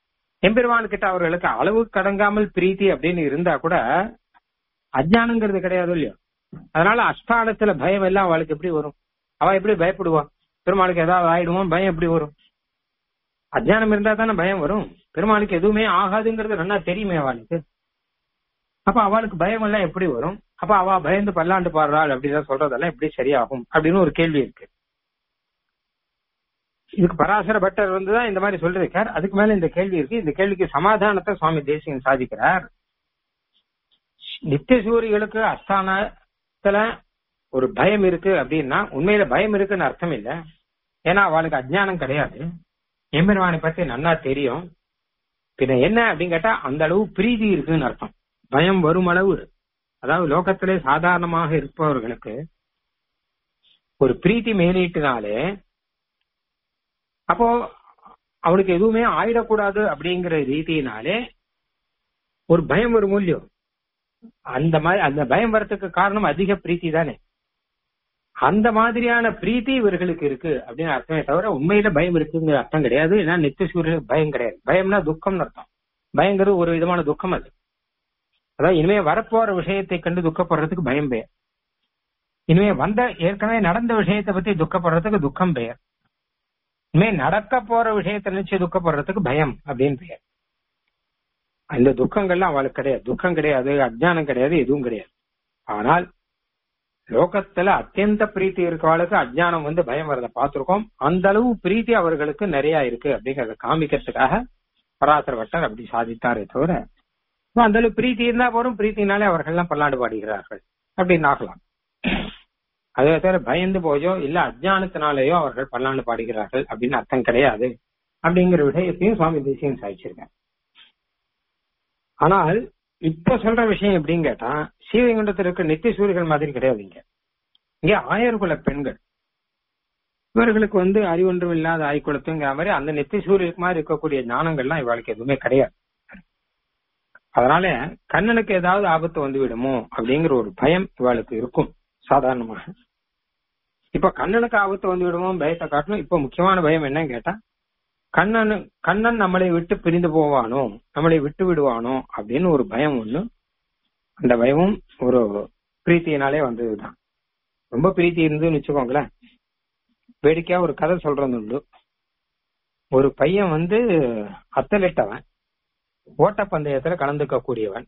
எம்பெருமான் கிட்ட அவர்களுக்கு அளவு கடங்காமல் பிரீத்தி அப்படின்னு இருந்தா கூட அஜ்ஞானங்கிறது கிடையாது இல்லையோ அதனால அஷ்டானத்துல பயம் எல்லாம் அவளுக்கு எப்படி வரும் அவ எப்படி பயப்படுவா பெருமாளுக்கு ஏதாவது ஆயிடுவோம் பயம் எப்படி வரும் அஜ்ஞானம் இருந்தா தானே பயம் வரும் பெருமாளுக்கு எதுவுமே ஆகாதுங்கிறது நல்லா தெரியுமே அவளுக்கு அப்ப அவளுக்கு பயம் எல்லாம் எப்படி வரும் அப்ப அவ பயந்து பல்லாண்டு பாடுறாள் அப்படிதான் சொல்றதெல்லாம் எப்படி சரியாகும் அப்படின்னு ஒரு கேள்வி இருக்கு இதுக்கு பராசர பட்டர் வந்துதான் இந்த மாதிரி சொல்லிருக்கார் அதுக்கு மேல இந்த கேள்வி இருக்கு இந்த கேள்விக்கு சமாதானத்தை சுவாமி தேசிகன் சாதிக்கிறார் நித்திய சூரிகளுக்கு அஸ்தானத்துல ஒரு பயம் இருக்கு அப்படின்னா உண்மையில பயம் இருக்குன்னு அர்த்தம் இல்ல ஏன்னா அவளுக்கு அஜ்ஞானம் கிடையாது எம்பெருமானை பத்தி நன்னா தெரியும் பின்ன என்ன அப்படின்னு கேட்டா அந்த அளவு பிரீதி இருக்குன்னு அர்த்தம் பயம் வரும் அளவு அதாவது லோகத்திலே சாதாரணமாக இருப்பவர்களுக்கு ஒரு பிரீத்தி மேலீட்டினாலே அப்போ அவனுக்கு எதுவுமே ஆயிடக்கூடாது அப்படிங்கிற ரீதியினாலே ஒரு பயம் ஒரு மூலியம் அந்த மாதிரி அந்த பயம் வரத்துக்கு காரணம் அதிக பிரீத்தி தானே அந்த மாதிரியான பிரீத்தி இவர்களுக்கு இருக்கு அப்படின்னு அர்த்தமே தவிர உண்மையில பயம் இருக்குங்கிற அர்த்தம் கிடையாது ஏன்னா நித்திய சூரியனுக்கு பயம் கிடையாது பயம்னா துக்கம்னு அர்த்தம் பயங்கிறது ஒரு விதமான துக்கம் அது அதாவது இனிமே வரப்போற விஷயத்தை கண்டு துக்கப்படுறதுக்கு பயம் பெயர் இனிமே வந்த ஏற்கனவே நடந்த விஷயத்தை பத்தி துக்கப்படுறதுக்கு துக்கம் பெயர் இனிமே நடக்க போற விஷயத்தை நினைச்சு துக்கப்படுறதுக்கு பயம் அப்படின்னு பெயர் அந்த துக்கங்கள்லாம் அவளுக்கு கிடையாது துக்கம் கிடையாது அஜ்ஞானம் கிடையாது எதுவும் கிடையாது ஆனால் லோகத்துல அத்தியந்த பிரீத்தி இருக்கவாளுக்கு அஜ்ஞானம் வந்து பயம் வரத பார்த்திருக்கோம் அந்த அளவு பிரீத்தி அவர்களுக்கு நிறைய இருக்கு அப்படிங்கறத காமிக்கிறதுக்காக பராசர வட்டர் அப்படி சாதித்தாரே தவிர அந்த அளவு பிரீத்தி இருந்தா போறோம் பிரீத்தினாலே அவர்கள்லாம் பல்லாண்டு பாடுகிறார்கள் அப்படின்னு ஆகலாம் அதே தவிர பயந்து போயோ இல்ல அஜ்ஞானத்தினாலேயோ அவர்கள் பல்லாண்டு பாடுகிறார்கள் அப்படின்னு அர்த்தம் கிடையாது அப்படிங்கிற விஷயத்தையும் சுவாமி தேசியம் சாதிச்சிருக்காங்க ஆனால் இப்ப சொல்ற விஷயம் எப்படின்னு கேட்டா சீவைகுண்டத்தில் இருக்க நித்திய சூரியர்கள் மாதிரி கிடையாது இங்க இங்க ஆயர்குல பெண்கள் இவர்களுக்கு வந்து அறிவொன்றும் இல்லாத ஆய்குலத்துங்கிற மாதிரி அந்த நித்திய சூரியருக்கு மாதிரி இருக்கக்கூடிய ஞானங்கள்லாம் இவளுக்கு எதுவுமே கிடையாது அதனால கண்ணனுக்கு ஏதாவது ஆபத்து வந்து விடுமோ அப்படிங்கிற ஒரு பயம் இவளுக்கு இருக்கும் சாதாரணமாக இப்ப கண்ணனுக்கு ஆபத்து வந்து விடுமோ பயத்தை காட்டணும் இப்ப முக்கியமான பயம் என்னன்னு கேட்டா கண்ணன் கண்ணன் நம்மளை விட்டு பிரிந்து போவானோ நம்மளை விட்டு விடுவானோ அப்படின்னு ஒரு பயம் ஒண்ணு அந்த பயமும் ஒரு பிரீத்தியினாலே வந்ததுதான் ரொம்ப பிரீத்தி இருந்துன்னு வச்சுக்கோங்களேன் வேடிக்கையா ஒரு கதை சொல்றது உண்டு ஒரு பையன் வந்து அத்தலிட்டவன் ஓட்டப்பந்தயத்துல கலந்துக்க கூடியவன்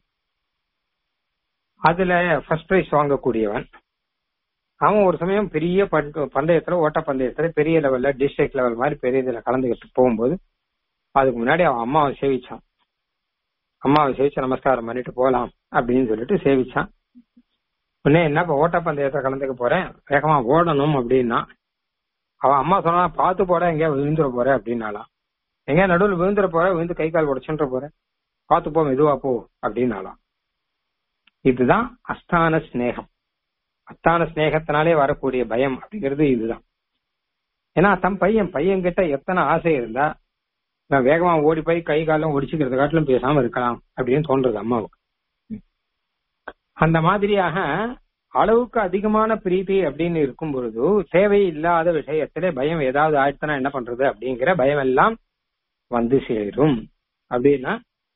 அதுல ஃபர்ஸ்ட் பிரைஸ் வாங்கக்கூடியவன் அவன் ஒரு சமயம் பெரிய பந்தயத்துல ஓட்ட பந்தயத்துல பெரிய லெவல்ல டிஸ்ட்ரிக்ட் லெவல் மாதிரி பெரிய இதுல கலந்துக்கிட்டு போகும்போது அதுக்கு முன்னாடி அவன் அம்மாவை சேவிச்சான் அம்மாவை சேவிச்சு நமஸ்காரம் பண்ணிட்டு போலாம் அப்படின்னு சொல்லிட்டு சேவிச்சான் உடனே என்ன இப்ப ஓட்ட பந்தயத்தை கலந்துக்க போறேன் வேகமா ஓடணும் அப்படின்னா அவன் அம்மா சொன்னா பார்த்து போற எங்கேயா விழுந்துட போற அப்படின்னாலாம் எங்கேயா நடுவில் விழுந்துட போற விழுந்து கை கால் உடச்சுன்ற போற பார்த்து போ மெதுவா போ அப்படின்னாலாம் இதுதான் அஸ்தான ஸ்நேகம் அத்தான ஸ்நேகத்தினாலே வரக்கூடிய பயம் அப்படிங்கிறது இதுதான் ஏன்னா தம் பையன் பையன் கிட்ட எத்தனை ஆசை இருந்தா நான் வேகமா ஓடி போய் கை காலம் ஒடிச்சுக்கிறது காட்டிலும் பேசாம இருக்கலாம் அப்படின்னு தோன்றது அம்மாவுக்கு அந்த மாதிரியாக அளவுக்கு அதிகமான பிரீத்தி அப்படின்னு இருக்கும் பொழுது தேவை இல்லாத விஷயத்திலே பயம் ஏதாவது ஆயிடுச்சுனா என்ன பண்றது அப்படிங்கிற பயம் எல்லாம் வந்து சேரும் அப்படின்னா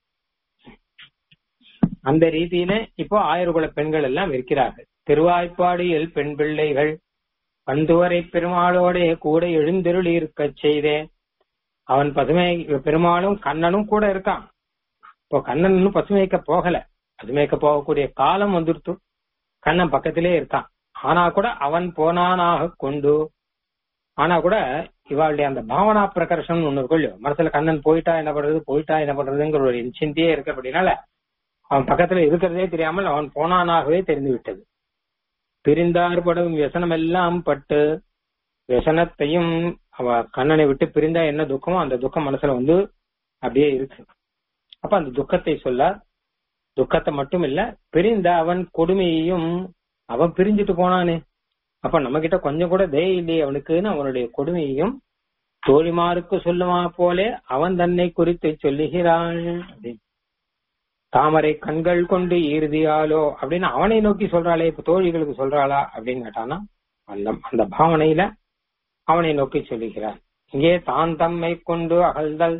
அந்த ரீதியில இப்போ ஆயிரகுல பெண்கள் எல்லாம் இருக்கிறார்கள் திருவாய்ப்பாடியில் பெண் பிள்ளைகள் பந்துவரை பெருமாளோட கூட எழுந்தருள் இருக்க செய்தேன் அவன் பசுமை பெருமாளும் கண்ணனும் கூட இருக்கான் இப்போ கண்ணன் இன்னும் பசுமைக்க போகல பசுமைக்க போகக்கூடிய காலம் வந்துருத்து கண்ணன் பக்கத்திலே இருக்கான் ஆனா கூட அவன் போனானாக கொண்டு ஆனா கூட இவாளுடைய அந்த பாவனா பிரகர்ஷன் ஒண்ணு இருக்கும் மனசுல கண்ணன் போயிட்டா என்ன பண்றது போயிட்டா என்ன பண்றதுங்கிற ஒரு சிந்தையே இருக்கு அப்படின்னால அவன் பக்கத்துல இருக்கிறதே தெரியாமல் அவன் போனானாகவே தெரிந்து விட்டது பிரிந்தார் படும் வியசனம் எல்லாம் பட்டு வியசனத்தையும் அவ கண்ணனை விட்டு பிரிந்தா என்ன துக்கமோ அந்த துக்கம் மனசுல வந்து அப்படியே இருக்கு அப்ப அந்த துக்கத்தை சொல்ல துக்கத்தை மட்டும் இல்ல பிரிந்த அவன் கொடுமையையும் அவன் பிரிஞ்சுட்டு போனானே அப்ப நம்ம கிட்ட கொஞ்சம் கூட தய இல்லையே அவனுக்குன்னு அவனுடைய கொடுமையையும் தோழிமாருக்கு சொல்லுமா போலே அவன் தன்னை குறித்து சொல்லுகிறான் அப்படின்னு தாமரை கண்கள் கொண்டு இறுதியாலோ அப்படின்னு அவனை நோக்கி சொல்றாளே இப்ப தோழிகளுக்கு சொல்றாளா அப்படின்னு கேட்டானா அந்த அந்த பாவனையில அவனை நோக்கி சொல்லுகிறார் இங்கே தான் தம்மை கொண்டு அகழ்தல்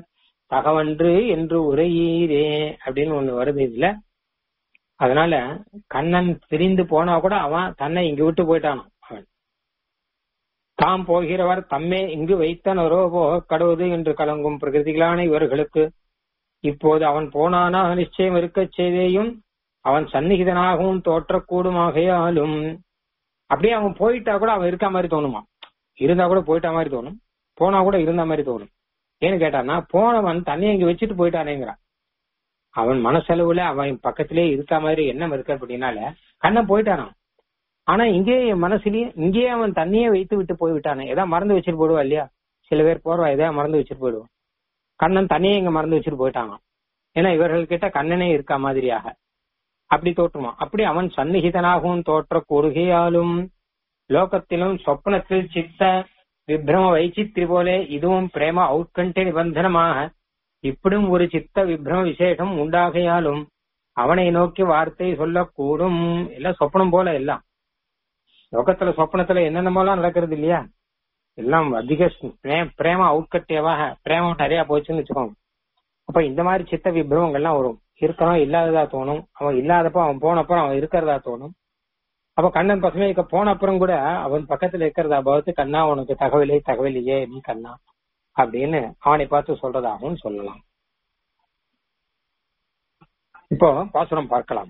தகவன்று என்று உரையீரே அப்படின்னு ஒண்ணு வருது இதுல அதனால கண்ணன் பிரிந்து போனா கூட அவன் தன்னை இங்கு விட்டு போயிட்டானோ அவன் தாம் போகிறவர் தம்மே இங்கு வைத்தனரோ போக கடவுது என்று கலங்கும் பிரகிருதிகளான இவர்களுக்கு இப்போது அவன் போனானா நிச்சயம் இருக்கச் செய்தேயும் அவன் சந்நிகிதனாகவும் தோற்றக்கூடுமாகையாலும் அப்படியே அவன் போயிட்டா கூட அவன் இருக்க மாதிரி தோணுமா இருந்தா கூட போயிட்டா மாதிரி தோணும் போனா கூட இருந்த மாதிரி தோணும் ஏன்னு கேட்டான்னா போனவன் தன்னை இங்க வச்சுட்டு போயிட்டானேங்கிறான் அவன் மனசளவுல அவன் பக்கத்திலே இருக்க மாதிரி எண்ணம் இருக்கு அப்படின்னால கண்ணன் போயிட்டானான் ஆனா இங்கே என் மனசுலயும் இங்கேயே அவன் தண்ணியே வைத்து விட்டு போய் விட்டானே ஏதாவது மறந்து வச்சுட்டு போடுவா இல்லையா சில பேர் போறவா ஏதாவது மறந்து வச்சுட்டு போயிடுவான் கண்ணன் தண்ணியே இங்க மறந்து வச்சுட்டு போயிட்டாங்க ஏன்னா இவர்கள் கிட்ட கண்ணனே இருக்கா மாதிரியாக அப்படி தோற்றுமா அப்படி அவன் சந்நிகிதனாகவும் தோற்ற கூறுகையாலும் லோகத்திலும் சொப்னத்தில் சித்த விப்ரம வைச்சித்ரி போலே இதுவும் பிரேம ஔட்கண்ட நிபந்தனமாக இப்படியும் ஒரு சித்த விப்ரம விசேஷம் உண்டாகையாலும் அவனை நோக்கி வார்த்தை சொல்லக்கூடும் எல்லாம் சொப்பனம் போல எல்லாம் லோகத்துல சொப்பனத்துல என்னென்னமோலாம் நடக்கிறது இல்லையா எல்லாம் அதிக பிரே- பிரேம அவுட்கட்டியவாக பிரேமம் நிறைய போச்சுன்னு வச்சுக்கோங்க அப்ப இந்த மாதிரி சித்த விப்ரமங்கள்லாம் வரும் இருக்கணும் இல்லாததா தோணும் அவன் இல்லாதப்போ அவன் போனப்புறம் அவன் இருக்கிறதா தோணும் அப்ப கண்ணன் பசுமைக்கு போன அப்புறம் கூட அவன் பக்கத்துல இருக்கிறதா பார்த்து கண்ணா உனக்கு தகவலே தகவலையே நீ கண்ணா அப்படின்னு அவனை பார்த்து சொல்றதாகவும் சொல்லலாம் இப்போ பாசுரம் பார்க்கலாம்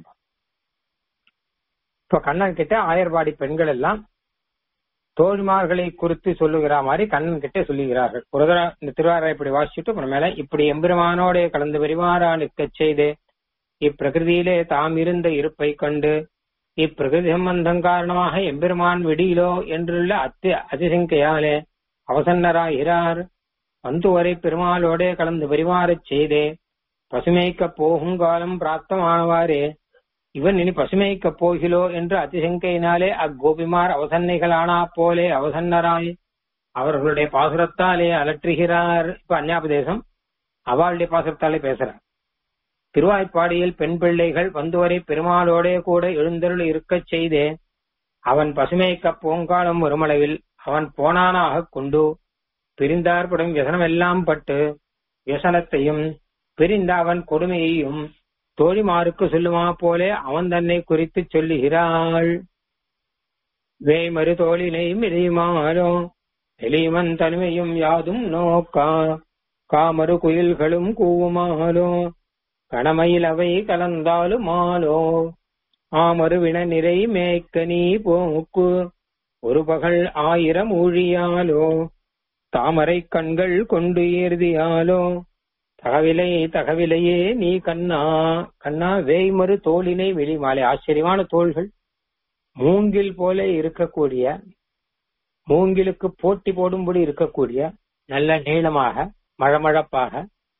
இப்போ கண்ணன் கிட்ட ஆயர்வாடி பெண்கள் எல்லாம் தோழிமார்களை குறித்து சொல்லுகிற மாதிரி கண்ணன் கிட்ட சொல்லுகிறார்கள் ஒரு தடவை இந்த திருவாரூரை இப்படி வாசிச்சுட்டு அப்புறம் மேல இப்படி எம்பெருமானோட கலந்து பெரிமாறா நிற்கச் செய்து இப்பிரகிருதியிலே தாம் இருந்த இருப்பை கண்டு இப்பிரகிருதி சம்பந்தம் காரணமாக எம்பெருமான் விடியிலோ என்றுள்ள அத்தி அதிசங்கையாலே அவசன்னராகிறார் வந்து வரை பெருமாளோடே கலந்து பரிமாறச் செய்தே பசுமைக்க போகும் காலம் பிராப்தமானவாறே இவன் இனி பசுமைக்க போகிலோ என்று அதிசங்கையினாலே அக்கோபிமார் அவசன்னைகளானா போலே அவசன்னராய் அவர்களுடைய பாசுரத்தாலே அலற்றுகிறார் இப்ப அந்யாபதேசம் அவளுடைய பாசுரத்தாலே பேசுறார் திருவாய்ப்பாடியில் பெண் பிள்ளைகள் வந்து வரை பெருமாளோடே கூட எழுந்தருள் இருக்கச் செய்தே அவன் பசுமைக்க பூங்காலம் வருமளவில் அவன் போனானாகக் கொண்டு பிரிந்தார்படும் வியசனமெல்லாம் பட்டு வியசனத்தையும் பிரிந்த அவன் கொடுமையையும் தோழிமாருக்கு சொல்லுமா போலே அவன் தன்னை குறித்து சொல்லுகிறாள் வேமறு தோழினையும் எளியுமாலோ எளியவன் தனிமையும் யாதும் நோக்கா காமறு குயில்களும் கூவுமாலோ கணமையில் அவை கலந்தாலுமாலோ ஆமறு வின நிறை மேய்க்க நீ போக்கு ஒரு பகல் ஆயிரம் ஊழியாலோ தாமரை கண்கள் கொண்டு ஏறுதியாலோ தகவிலை தகவிலையே நீ கண்ணா கண்ணா வேய்மறு தோளினை வெளிமாலை ஆச்சரியமான தோள்கள் மூங்கில் போல இருக்கக்கூடிய மூங்கிலுக்கு போட்டி போடும்படி இருக்கக்கூடிய நல்ல நீளமாக மழமழப்பாக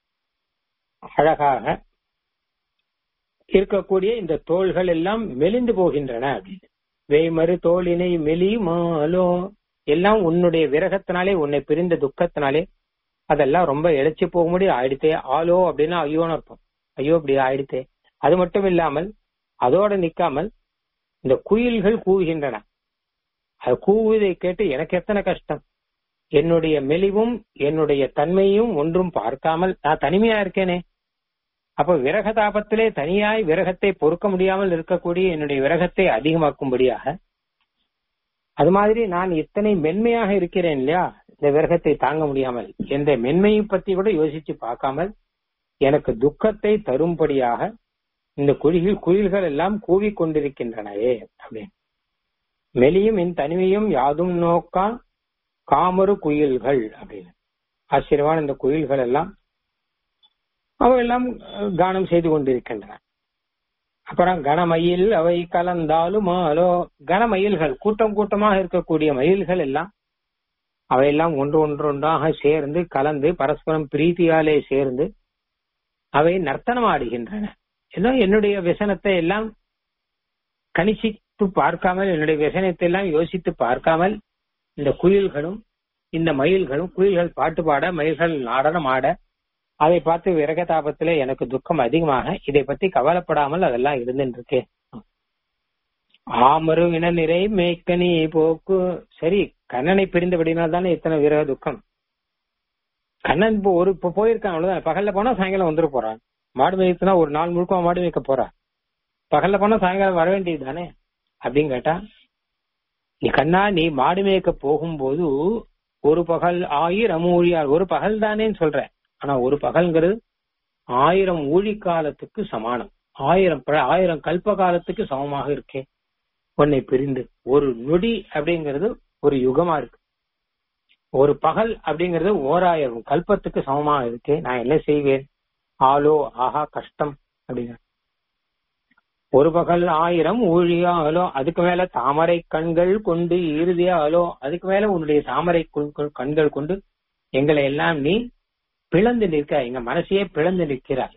அழகாக இருக்கக்கூடிய இந்த தோள்கள் எல்லாம் மெலிந்து போகின்றன அப்படின்னு வேய்மறு தோளினை மெலிமாலோ எல்லாம் உன்னுடைய விரகத்தினாலே உன்னை பிரிந்த துக்கத்தினாலே அதெல்லாம் ரொம்ப இழைச்சி போகும்படி ஆயிடுத்தே ஆலோ அப்படின்னா ஐயோன்னு அர்த்தம் ஐயோ இப்படி ஆயிடுத்தே அது மட்டும் இல்லாமல் அதோட நிக்காமல் இந்த குயில்கள் கூவுகின்றன அது கூவுவதை கேட்டு எனக்கு எத்தனை கஷ்டம் என்னுடைய மெலிவும் என்னுடைய தன்மையும் ஒன்றும் பார்க்காமல் நான் தனிமையா இருக்கேனே அப்ப விரக தாபத்திலே தனியாய் விரகத்தை பொறுக்க முடியாமல் இருக்கக்கூடிய என்னுடைய விரகத்தை அதிகமாக்கும்படியாக அது மாதிரி நான் இத்தனை மென்மையாக இருக்கிறேன் இல்லையா இந்த விரகத்தை தாங்க முடியாமல் எந்த மென்மையை பத்தி கூட யோசிச்சு பார்க்காமல் எனக்கு துக்கத்தை தரும்படியாக இந்த குயில் குயில்கள் எல்லாம் கூவிக் கொண்டிருக்கின்றனவே அப்படின்னு மெலியும் என் தனிமையும் யாதும் நோக்கா காமரு குயில்கள் அப்படின்னு ஆச்சரியமான இந்த குயில்கள் எல்லாம் அவையெல்லாம் கானம் செய்து கொண்டிருக்கின்றன அப்புறம் கனமயில் அவை கலந்தாலுமாலோ கனமயில்கள் கூட்டம் கூட்டமாக இருக்கக்கூடிய மயில்கள் எல்லாம் அவையெல்லாம் ஒன்று ஒன்றொன்றாக சேர்ந்து கலந்து பரஸ்பரம் பிரீத்தியாலே சேர்ந்து அவை நர்த்தனம் ஆடுகின்றன ஏதோ என்னுடைய விசனத்தை எல்லாம் கணிச்சித்து பார்க்காமல் என்னுடைய விசனத்தை எல்லாம் யோசித்து பார்க்காமல் இந்த குயில்களும் இந்த மயில்களும் குயில்கள் பாட்டு பாட மயில்கள் நடனம் ஆட அதை பார்த்து விரக தாபத்திலே எனக்கு துக்கம் அதிகமாக இதை பத்தி கவலைப்படாமல் அதெல்லாம் இருந்துட்டு இருக்கேன் ஆமரு இன நிறை மேய்க்கனி போக்கு சரி கண்ணனை பிரிந்தபடினால் தானே இத்தனை விரக துக்கம் கண்ணன் இப்போ ஒரு இப்போ போயிருக்கான் அவ்வளவுதான் பகல்ல போனா சாயங்காலம் வந்துட போறான் மாடு மேய்க்குனா ஒரு நாள் முழுக்க மாடு மேய்க்க போறா பகல்ல போனா சாயங்காலம் வர வேண்டியது தானே அப்படின்னு கேட்டா நீ கண்ணா நீ மாடு மேய்க்க போகும்போது ஒரு பகல் ஆயிரம் ஊழியார் ஒரு பகல் தானேன்னு சொல்ற ஆனா ஒரு பகல்ங்கிறது ஆயிரம் ஊழி காலத்துக்கு சமானம் ஆயிரம் ப- ஆயிரம் கல்ப காலத்துக்கு சமமாக இருக்கே உன்னை பிரிந்து ஒரு நொடி அப்படிங்கிறது ஒரு யுகமா இருக்கு ஒரு பகல் அப்படிங்கிறது ஓராயிரம் கல்பத்துக்கு சமமா இருக்கு நான் என்ன செய்வேன் ஆலோ ஆஹா கஷ்டம் அப்படிங்கிற ஒரு பகல் ஆயிரம் ஊழியாலோ அதுக்கு மேல தாமரை கண்கள் கொண்டு இறுதியாலோ அதுக்கு மேல உன்னுடைய தாமரை கொ- கண்கள் கொண்டு எங்களை எல்லாம் நீ பிளந்து நிற்க எங்க மனசையே பிளந்து நிற்கிறாய்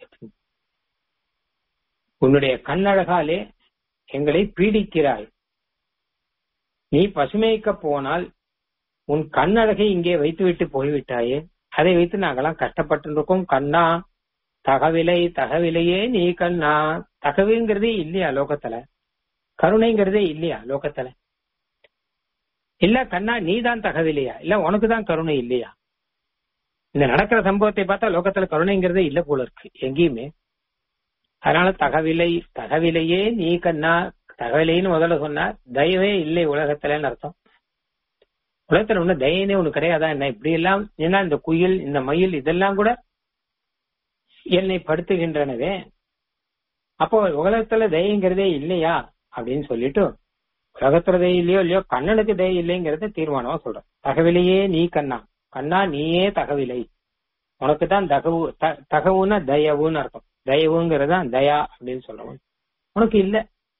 உன்னுடைய கண்ணழகாலே எங்களை பீடிக்கிறாய் நீ பசுமைக்க போனால் உன் கண்ணழகை இங்கே வைத்துவிட்டு போய்விட்டாயே அதை வைத்து நாங்கெல்லாம் கஷ்டப்பட்டு இருக்கோம் கண்ணா தகவிலை தகவிலையே நீ கண்ணா தகவுங்கிறதே இல்லையா லோகத்துல கருணைங்கிறதே இல்லையா லோகத்துல இல்ல கண்ணா நீ தான் தகவிலையா இல்ல உனக்கு தான் கருணை இல்லையா இந்த நடக்கிற சம்பவத்தை பார்த்தா லோகத்துல கருணைங்கிறதே இல்ல போல இருக்கு எங்கேயுமே அதனால தகவிலை தகவிலையே நீ கண்ணா தகவிலைன்னு முதல்ல சொன்னா தயவே இல்லை உலகத்துலன்னு அர்த்தம் உலகத்துல ஒண்ணு தயனே ஒண்ணு கிடையாதா என்ன இப்படி எல்லாம் ஏன்னா இந்த குயில் இந்த மயில் இதெல்லாம் கூட என்னை படுத்துகின்றனவே அப்போ உலகத்துல தயங்கிறதே இல்லையா அப்படின்னு சொல்லிட்டு உலகத்துல தய இல்லையோ இல்லையோ கண்ணனுக்கு தய இல்லைங்கிறத தீர்மானமா சொல்றேன் தகவிலையே நீ கண்ணா கண்ணா நீயே தகவிலை உனக்கு தான் தகவு த- தகவுன்னா தயவுன்னு அர்த்தம் தயவுங்கிறது தான் தயா அப்படின்னு சொல்றவன் உனக்கு இல்ல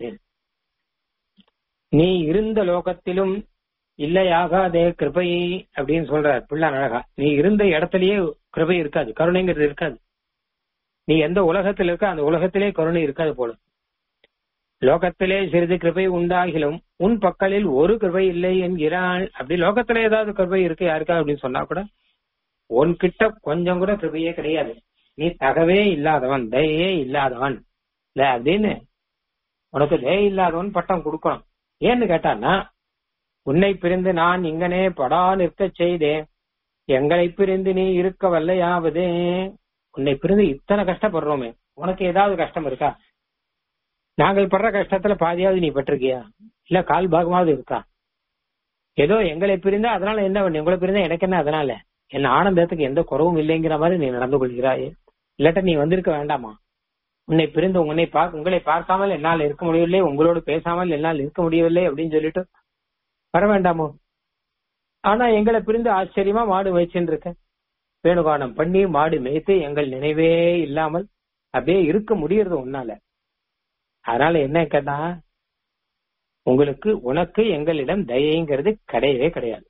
நீ இருந்த லோகத்திலும் இல்லையாகாதே கிருபை அப்படின்னு சொல்றார் பிள்ளை அழகா நீ இருந்த இடத்துலயே கிருபை இருக்காது கருணைங்கிறது இருக்காது நீ எந்த உலகத்தில் இருக்க அந்த உலகத்திலே கருணை இருக்காது போல லோகத்திலே சிறிது கிருபை உண்டாகிலும் உன் பக்கலில் ஒரு கிருபை இல்லை என்கிறாள் அப்படி லோகத்துல ஏதாவது கிருபை இருக்கு யாருக்கா அப்படின்னு சொன்னா கூட உன்கிட்ட கொஞ்சம் கூட கிருபையே கிடையாது நீ தகவே இல்லாதவன் தயையே இல்லாதவன் இல்ல அப்படின்னு உனக்கு தய இல்லாதவன் பட்டம் கொடுக்கணும் ஏன்னு கேட்டான்னா உன்னை பிரிந்து நான் இங்கனே படா நிற்க செய்தேன் எங்களை பிரிந்து நீ இருக்க வல்லையாவது உன்னை பிரிந்து இத்தனை கஷ்டப்படுறோமே உனக்கு ஏதாவது கஷ்டம் இருக்கா நாங்கள் படுற கஷ்டத்துல பாதியாவது நீ பட்டிருக்கியா இல்ல கால் பாகமாவது இருக்கா ஏதோ எங்களை பிரிந்தா அதனால என்ன பண்ணி உங்களை பிரிந்தா எனக்கு என்ன அதனால என் ஆனந்தத்துக்கு எந்த குறவும் இல்லைங்கிற மாதிரி நீ நடந்து கொள்கிறாய் இல்லாட்ட நீ வந்திருக்க வேண்டாமா உன்னை பிரிந்து உன்னை பார்க்க உங்களை பார்க்காமல் என்னால் இருக்க முடியவில்லை உங்களோடு பேசாமல் என்னால் இருக்க முடியவில்லை அப்படின்னு சொல்லிட்டு வர வேண்டாமோ ஆனா எங்களை பிரிந்து ஆச்சரியமா மாடு மேய்ச்சின்னு இருக்க வேணுகானம் பண்ணி மாடு மேய்த்து எங்கள் நினைவே இல்லாமல் அப்படியே இருக்க முடியறது உன்னால அதனால என்ன கேட்டா உங்களுக்கு உனக்கு எங்களிடம் தயைங்கிறது கிடையவே கிடையாது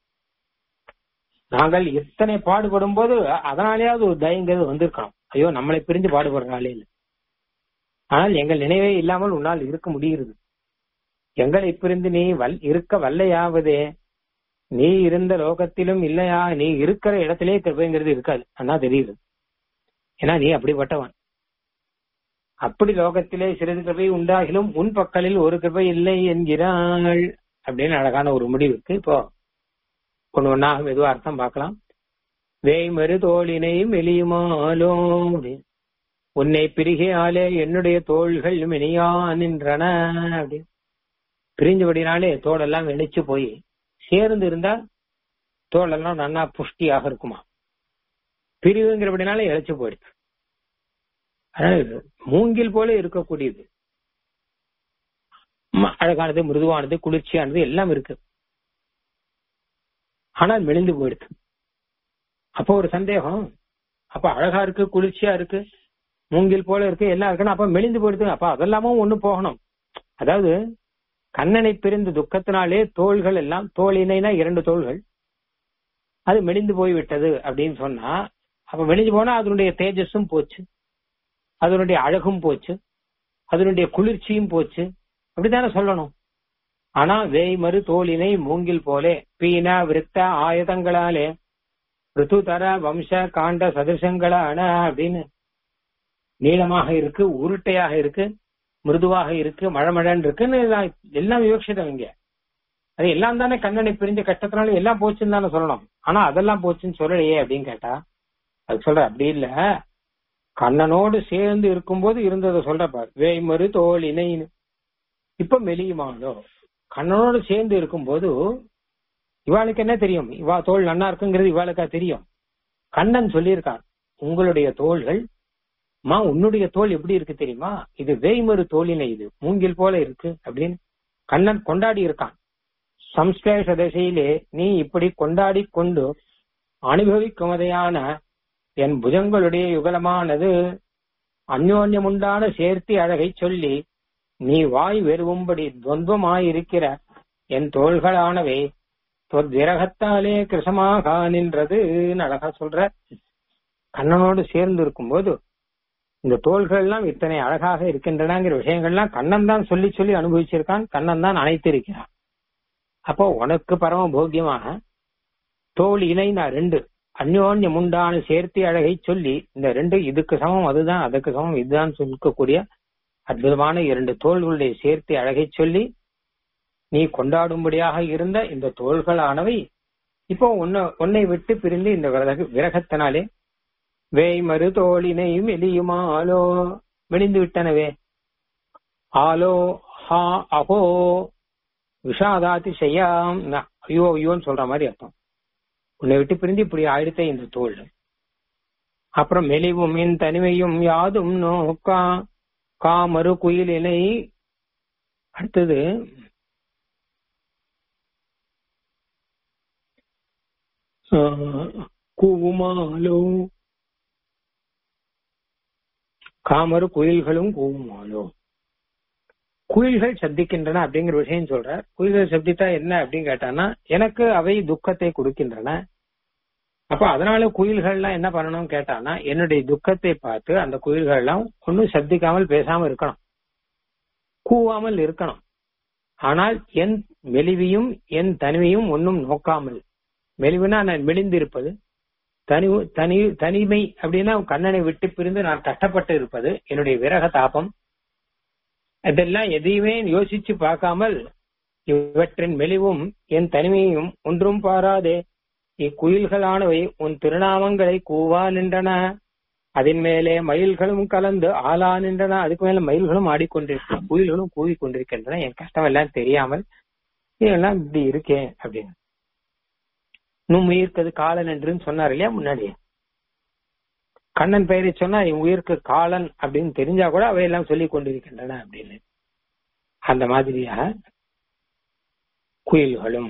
நாங்கள் இத்தனை பாடுபடும் போது அதனாலேயாவது ஒரு தயங்கிறது வந்திருக்கணும் ஐயோ நம்மளை பிரிஞ்சு பாடுபடுறாளே இல்லை ஆனால் எங்கள் நினைவே இல்லாமல் உன்னால் இருக்க முடிகிறது எங்களை பிரிந்து நீ வல் இருக்க வல்லையாவதே நீ இருந்த லோகத்திலும் இல்லையா நீ இருக்கிற இடத்திலே கிருபைங்கிறது இருக்காது அண்ணா தெரியுது ஏன்னா நீ அப்படிப்பட்டவன் அப்படி லோகத்திலே சிறிது கிருபை உண்டாகிலும் உன் பக்கலில் ஒரு கிருபை இல்லை என்கிறாள் அப்படின்னு அழகான ஒரு முடிவுக்கு இப்போ ஒண்ணு ஒன்னா மெதுவா அர்த்தம் பார்க்கலாம் வேய்மறு தோளினை மெலியுமாலோ அப்படின்னு. உன்னை பிரிகையாலே என்னுடைய தோள்கள் மெனியா நின்றன அப்படின்னு பிரிஞ்சபடினாலே தோளெல்லாம் வெடிச்சு போய் சேர்ந்து இருந்தா தோளெல்லாம் நன்னா புஷ்டியாக இருக்குமா பிரிவுங்கிறபடினால இழைச்சு போயிடுது அதனால மூங்கில் போல இருக்கக்கூடியது ம- அழகானது மிருதுவானது குளிர்ச்சியானது எல்லாம் இருக்கு ஆனால் மெலிந்து போயிடுது அப்போ ஒரு சந்தேகம் அப்ப அழகா இருக்கு குளிர்ச்சியா இருக்கு மூங்கில் போல இருக்கு எல்லாம் இருக்குன்னா அப்ப மெலிந்து போயிடுது அப்ப அதெல்லாமும் ஒண்ணு போகணும் அதாவது கண்ணனை பிரிந்த துக்கத்தினாலே தோள்கள் எல்லாம் தோளினைனா இரண்டு தோள்கள் அது மெலிந்து போய் விட்டது அப்படின்னு சொன்னா அப்ப மெலிஞ்சு போனா அதனுடைய தேஜஸும் போச்சு அதனுடைய அழகும் போச்சு அதனுடைய குளிர்ச்சியும் போச்சு அப்படித்தானே சொல்லணும் ஆனா வேய்மறு தோளினை மூங்கில் போலே பீன விருத்த ஆயுதங்களாலே ரித்து தர வம்ச காண்ட சதுசங்களான அப்படின்னு நீளமாக இருக்கு உருட்டையாக இருக்கு மிருதுவாக இருக்கு மழமழன்னு இருக்குன்னு எல்லாம் எல்லாம் விவக்ஷிதம் இங்க அது எல்லாம் தானே கண்ணனை பிரிஞ்ச கஷ்டத்தினால எல்லாம் போச்சுன்னு தானே சொல்லணும் ஆனா அதெல்லாம் போச்சுன்னு சொல்லலையே அப்படின்னு கேட்டா அது சொல்ற அப்படி இல்ல கண்ணனோடு சேர்ந்து இருக்கும்போது இருந்ததை சொல்றப்ப வேய்மறு தோல் இணைன்னு இப்ப மெலியுமானோ கண்ணனோடு சேர்ந்து இருக்கும்போது இவாளுக்கு என்ன தெரியும் இவா தோல் நன்னா இருக்குங்கிறது இவாளுக்கா தெரியும் கண்ணன் சொல்லியிருக்கான் உங்களுடைய தோள்கள் மா உன்னுடைய தோல் எப்படி இருக்கு தெரியுமா இது வேய்மறு தோலினை இது மூங்கில் போல இருக்கு அப்படின்னு கண்ணன் கொண்டாடி இருக்கான் சம்ஸ்லேஷ திசையிலே நீ இப்படி கொண்டாடி கொண்டு அனுபவிக்குமதையான என் புஜங்களுடைய யுகலமானது அந்யோன்யமுண்டான சேர்த்தி அழகை சொல்லி நீ வாய் வெறுவும்படி துவந்தமாயிருக்கிற என் தோள்களானவை விரகத்தாலே கிருஷமாக நின்றது அழகா சொல்ற கண்ணனோடு சேர்ந்து இருக்கும்போது இந்த தோள்கள் எல்லாம் இத்தனை அழகாக இருக்கின்றனங்கிற விஷயங்கள்லாம் கண்ணன் தான் சொல்லி சொல்லி அனுபவிச்சிருக்கான் கண்ணன் தான் அணைத்திருக்கிறான் அப்போ உனக்கு பரம போக்கியமாக தோல் இணை நான் ரெண்டு அந்யோன்யம் உண்டான சேர்த்தி அழகை சொல்லி இந்த ரெண்டு இதுக்கு சமம் அதுதான் அதுக்கு சமம் இதுதான் சொல்லக்கூடிய அற்புதமான இரண்டு தோள்களுடைய சேர்த்தி அழகை சொல்லி நீ கொண்டாடும்படியாக இருந்த இந்த தோள்களானவை இப்போ உன்னை உன்னை விட்டு பிரிந்து இந்த விரக விரகத்தினாலே வேய்மறு தோளினையும் எலியுமாலோ மெலிந்து விட்டனவே ஆலோ ஹா அஹோ விஷாதாதி செய்யாம் ஐயோ ஐயோன்னு சொல்ற மாதிரி அர்த்தம் உன்னை விட்டு பிரிந்து இப்படி ஆயிடுத்த இந்த தோல் அப்புறம் மெலிவும் என் தனிமையும் யாதும் நோக்கா காமறு குயிலினை அடுத்தது கூவுமாலோ காமறு குயில்களும் கூவுமாலோ குயில்கள் சப்திக்கின்றன அப்படிங்கிற விஷயம் சொல்ற குயில்கள் சப்தித்தா என்ன அப்படின்னு கேட்டானா எனக்கு அவை துக்கத்தை கொடுக்கின்றன அப்ப அதனால குயில்கள்லாம் என்ன பண்ணணும் கேட்டானா என்னுடைய துக்கத்தை பார்த்து அந்த குயில்கள் எல்லாம் ஒன்னும் சப்திக்காமல் பேசாம இருக்கணும் கூவாமல் இருக்கணும் ஆனால் என் மெலிவியும் என் தனிமையும் ஒன்னும் நோக்காமல் மெலிவுனா நான் மெலிந்திருப்பது தனி தனி தனிமை அப்படின்னா கண்ணனை விட்டு பிரிந்து நான் கஷ்டப்பட்டு இருப்பது என்னுடைய விரக தாபம் இதெல்லாம் எதையுமே யோசிச்சு பார்க்காமல் இவற்றின் மெலிவும் என் தனிமையும் ஒன்றும் பாராதே இக்குயில்களானவை உன் திருநாமங்களை கூவா நின்றன அதன் மேலே மயில்களும் கலந்து ஆளா நின்றன அதுக்கு மேல மயில்களும் ஆடிக்கொண்டிருக்க குயில்களும் கூவி கொண்டிருக்கின்றன என் கஷ்டம் எல்லாம் தெரியாமல் இதெல்லாம் இப்படி இருக்கேன் அப்படின்னு நும் உயிர்க்கது காலன் என்றுன்னு சொன்னார் இல்லையா முன்னாடி கண்ணன் பெயரை சொன்னா என் உயிருக்கு காலன் அப்படின்னு தெரிஞ்சா கூட அவையெல்லாம் சொல்லி கொண்டிருக்கின்றன அப்படின்னு அந்த மாதிரியாக குயில்களும்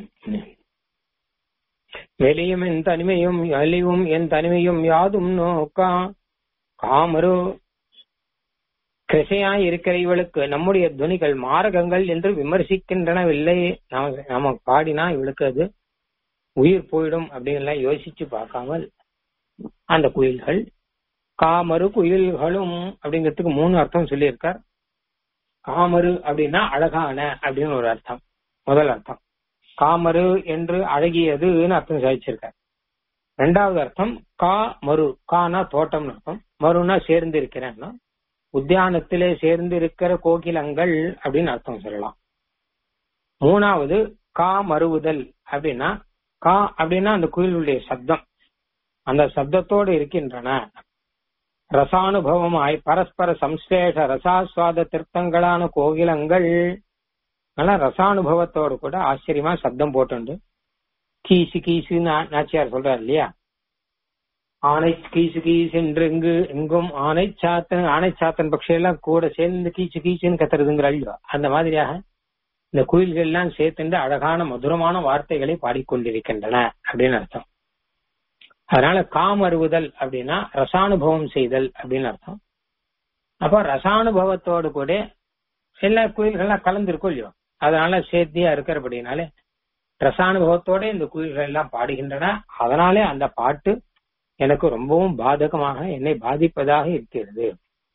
வெளியும் என் தனிமையும் அழிவும் என் தனிமையும் யாதும் நோக்கா காமரு கிருஷையாய் இருக்கிற இவளுக்கு நம்முடைய துணிகள் மாரகங்கள் என்று விமர்சிக்கின்றனவில்லை நாம நாம பாடினா இவளுக்கு அது உயிர் போயிடும் அப்படின்னு யோசிச்சு பார்க்காமல் அந்த குயில்கள் காமரு குயில்களும் அப்படிங்கிறதுக்கு மூணு அர்த்தம் சொல்லியிருக்கார் காமரு அப்படின்னா அழகான அப்படின்னு ஒரு அர்த்தம் முதல் அர்த்தம் காமரு என்று அழகியதுன்னு அர்த்தம் சாதிச்சிருக்கார் ரெண்டாவது அர்த்தம் கா மரு கானா தோட்டம்னு அர்த்தம் மருனா சேர்ந்து இருக்கிறேன்னா உத்தியானத்திலே சேர்ந்து இருக்கிற கோகிலங்கள் அப்படின்னு அர்த்தம் சொல்லலாம் மூணாவது கா மருவுதல் அப்படின்னா கா அப்படின்னா அந்த குயிலுடைய சப்தம் அந்த சப்தத்தோடு இருக்கின்றன ரசானுபவமாய் பரஸ்பர சம்ஸ்லேஷ ரசாஸ்வாத திருத்தங்களான கோகிலங்கள் நல்லா ரசானுபவத்தோடு கூட ஆச்சரியமா சப்தம் போட்டுண்டு கீசு கீசுன்னு நாச்சியார் சொல்றாரு இல்லையா ஆனை கீசு கீசு என்று இங்கு எங்கும் ஆனை சாத்தன் ஆனை சாத்தன் பட்சியெல்லாம் கூட சேர்ந்து கீச்சு கீச்சுன்னு கத்துறதுங்கிற அழிவா அந்த மாதிரியாக இந்த குயில்கள் எல்லாம் சேர்த்துண்டு அழகான மதுரமான வார்த்தைகளை பாடிக்கொண்டிருக்கின்றன அப்படின்னு அர்த்தம் அதனால காமருவுதல் அப்படின்னா ரசானுபவம் செய்தல் அப்படின்னு அர்த்தம் அப்ப ரசானுபவத்தோடு கூட எல்லா குயில்கள்லாம் கலந்துருக்கும் இல்லையோ அதனால சேர்த்தியா இருக்கிறபடினாலே ரசானுபவத்தோட இந்த குயில்கள் எல்லாம் பாடுகின்றன அதனாலே அந்த பாட்டு எனக்கு ரொம்பவும் பாதகமாக என்னை பாதிப்பதாக இருக்கிறது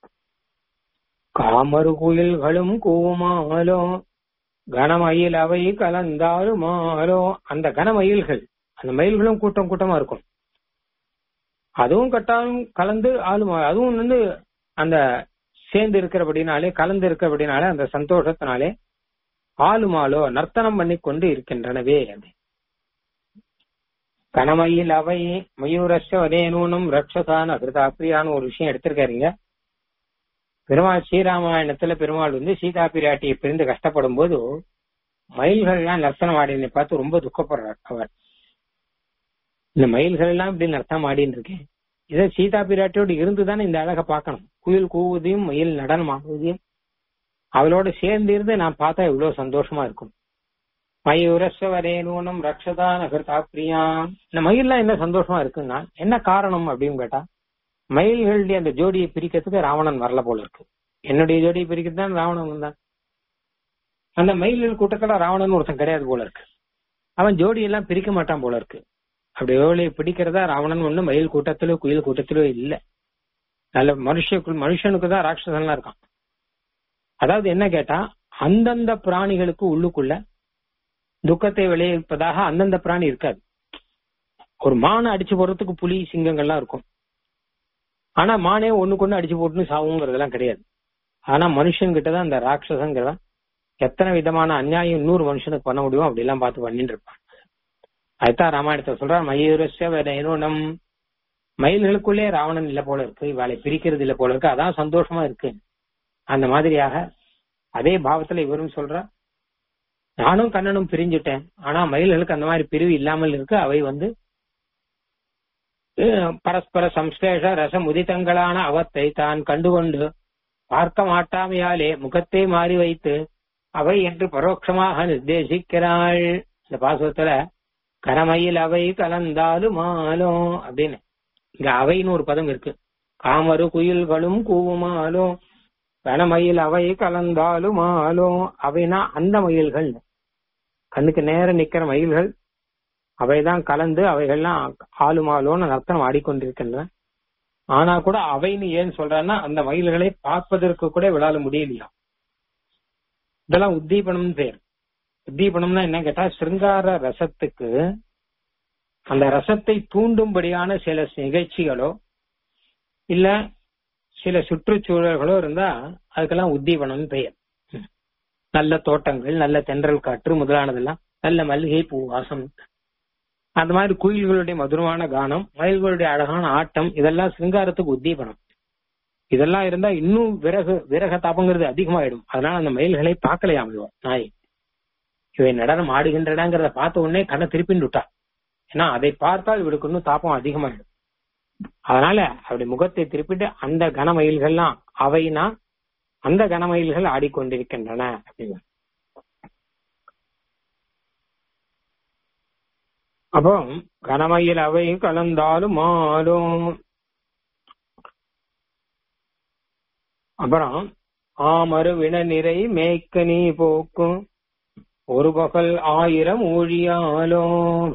காமரு குயில்களும் கூவுமாலோ கனமயில் அவை கலந்தாலுமாலோ அந்த கனமயில்கள் அந்த மயில்களும் கூட்டம் கூட்டமா இருக்கும் அதுவும் கட்டாயம் கலந்து ஆளுமா அதுவும் வந்து அந்த சேர்ந்து இருக்கிறபடினாலே கலந்து இருக்கிறபடினாலே அந்த சந்தோஷத்தினாலே ஆளுமாலோ நர்த்தனம் பண்ணி கொண்டு இருக்கின்றனவே கனமையில் அவை மயூரஸ்ய வதேனூனம் ரக்ஷசான அகிருதாப்பிரியான்னு ஒரு விஷயம் எடுத்திருக்காருங்க பெருமாள் ஸ்ரீராமாயணத்துல பெருமாள் வந்து சீதா பிராட்டியை பிரிந்து கஷ்டப்படும் போது மயில்கள்லாம் நர்த்தனம் ஆடினதை பார்த்து ரொம்ப துக்கப்படுறார் அவர் இந்த மயில்கள் எல்லாம் இப்படி நர்த்தனம் ஆடின்னு இருக்கேன் இதை சீதா பிராட்டியோடு இருந்துதானே இந்த அழகை பார்க்கணும் குயில் கூவுவதையும் மயில் நடனம் ஆடுவதையும் அவளோட சேர்ந்து இருந்து நான் பார்த்தா எவ்வளவு சந்தோஷமா இருக்கும் மயூரஸ்வரேனூனம் ரக்ஷதா நகர்தா பிரியா இந்த மயில்லாம் என்ன சந்தோஷமா இருக்குன்னா என்ன காரணம் அப்படின்னு கேட்டா மயில்களுடைய அந்த ஜோடியை பிரிக்கிறதுக்கு ராவணன் வரல போல இருக்கு என்னுடைய ஜோடியை பிரிக்கிறது தான் ராவணன் வந்தான் அந்த மயில்கள் கூட்டத்துல ராவணன் ஒருத்தன் கிடையாது போல இருக்கு அவன் ஜோடி எல்லாம் பிரிக்க மாட்டான் போல இருக்கு அப்படி எவ்வளவு பிடிக்கிறதா ராவணன் ஒண்ணு மயில் கூட்டத்திலோ குயில் கூட்டத்திலோ இல்ல நல்ல மனுஷ மனுஷனுக்கு தான் ராட்சசன்லாம் இருக்கான் அதாவது என்ன கேட்டா அந்தந்த பிராணிகளுக்கு உள்ளுக்குள்ள துக்கத்தை விளைவிப்பதாக அந்தந்த பிராணி இருக்காது ஒரு மானை அடிச்சு போடுறதுக்கு புலி சிங்கங்கள்லாம் இருக்கும் ஆனா மானே ஒண்ணுக்கு ஒண்ணு அடிச்சு போட்டுன்னு சாவுங்கிறதெல்லாம் கிடையாது ஆனா மனுஷன்கிட்ட தான் அந்த ராட்சசங்கிறதான் எத்தனை விதமான அநியாயம் இன்னொரு மனுஷனுக்கு பண்ண முடியும் அப்படி எல்லாம் பார்த்து பண்ணிட்டு இருப்பான் அதுதான் ராமாயணத்தை சொல்றார் மயூரஸ்ய வேணும் மயில்களுக்குள்ளே ராவணன் இல்ல போல இருக்கு இவாளை பிரிக்கிறது இல்ல போல இருக்கு அதான் சந்தோஷமா இருக்கு அந்த மாதிரியாக அதே பாவத்துல இவரும் சொல்றார் நானும் கண்ணனும் பிரிஞ்சுட்டேன் ஆனா மயில்களுக்கு அந்த மாதிரி பிரிவு இல்லாமல் இருக்கு அவை வந்து பரஸ்பர சம்ஸ்லேஷ ரச முதித்தங்களான அவத்தை தான் கண்டுகொண்டு பார்க்க மாட்டாமையாலே முகத்தை மாறி வைத்து அவை என்று பரோட்சமாக நிர்தேசிக்கிறாள் இந்த பாசுவத்துல கரமையில் அவை கலந்தாலும் ஆலும் அப்படின்னு இங்க அவைன்னு ஒரு பதம் இருக்கு காமரு குயில்களும் கூவுமாலும் கனமயில் அவை கலந்தாலும் ஆலும் அவைனா அந்த மயில்கள் கண்ணுக்கு நேர நிக்கிற மயில்கள் அவைதான் கலந்து அவைகள்லாம் ஆளுமாலோன்னு நர்த்தனம் ஆடிக்கொண்டிருக்கின்றன ஆனா கூட அவைன்னு ஏன் சொல்றான்னா அந்த மயில்களை பார்ப்பதற்கு கூட விழால முடியலையா இதெல்லாம் உத்தீபனம் பேர் உத்தீபனம்னா என்ன கேட்டா சிருங்கார ரசத்துக்கு அந்த ரசத்தை தூண்டும்படியான சில நிகழ்ச்சிகளோ இல்ல சில சுற்றுச்சூழல்களோ இருந்தா அதுக்கெல்லாம் உத்தீபனம் பெயர் நல்ல தோட்டங்கள் நல்ல தென்றல் காற்று முதலானதெல்லாம் நல்ல மல்லிகை பூ வாசம் அந்த மாதிரி குயில்களுடைய மதுரமான கானம் மயில்களுடைய அழகான ஆட்டம் இதெல்லாம் சிங்காரத்துக்கு உத்தீபனம் இதெல்லாம் இருந்தா இன்னும் விறகு விறக தாபங்கிறது அதிகமாயிடும் அதனால அந்த மயில்களை பார்க்கலையாம் இவன் நாய் இவை நடனம் ஆடுகின்றனங்கிறத பார்த்த உடனே கண்ணை திருப்பின்னு விட்டா ஏன்னா அதை பார்த்தால் இவளுக்கு இன்னும் தாபம் அதிகமாயிடும் அதனால அப்படி முகத்தை திருப்பிட்டு அந்த கனமயில்கள்லாம் அவைனா அந்த கனமயில்கள் ஆடிக்கொண்டிருக்கின்றன அப்படின்னு அப்போ கனமயில் அவை கலந்தாலும் மாறும் அப்புறம் ஆமரு வின நிறை மேய்க்க நீ போக்கும் ஒரு பகல் ஆயிரம் ஊழியாலும்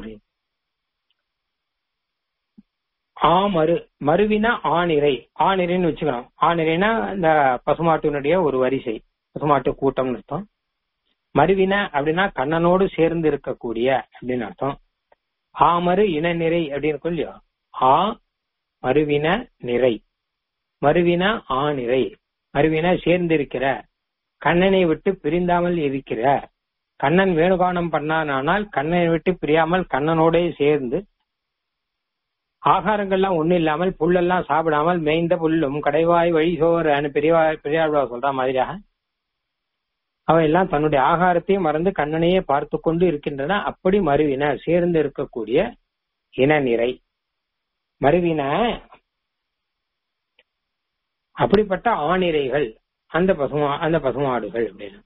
ஆமரு மருவினா ஆணிரை ஆணிரைன்னு வச்சுக்கணும் ஆணிரைனா இந்த பசுமாட்டினுடைய ஒரு வரிசை பசுமாட்டு கூட்டம்னு அர்த்தம் மருவின அப்படின்னா கண்ணனோடு சேர்ந்து இருக்கக்கூடிய அப்படின்னு அர்த்தம் ஆமரு இன நிறை அப்படின்னு இருக்கும் இல்லையா ஆ மருவின நிறை மருவின ஆ நிறை மருவின சேர்ந்திருக்கிற கண்ணனை விட்டு பிரிந்தாமல் இருக்கிற கண்ணன் வேணுகானம் பண்ணானால் கண்ணனை விட்டு பிரியாமல் கண்ணனோட சேர்ந்து ஆகாரங்கள்லாம் ஒண்ணும் இல்லாமல் புல்லெல்லாம் சாப்பிடாமல் மேய்ந்த புல்லும் கடைவாய் வழி சோறு பெரியவா பெரியாழ்வா சொல்ற மாதிரியாக அவன் எல்லாம் தன்னுடைய ஆகாரத்தையும் மறந்து கண்ணனையே பார்த்து கொண்டு இருக்கின்றன அப்படி மருவின சேர்ந்து இருக்கக்கூடிய இன நிறை மருவின அப்படிப்பட்ட ஆணிரைகள் அந்த பசுமா அந்த பசுமாடுகள் அப்படின்னு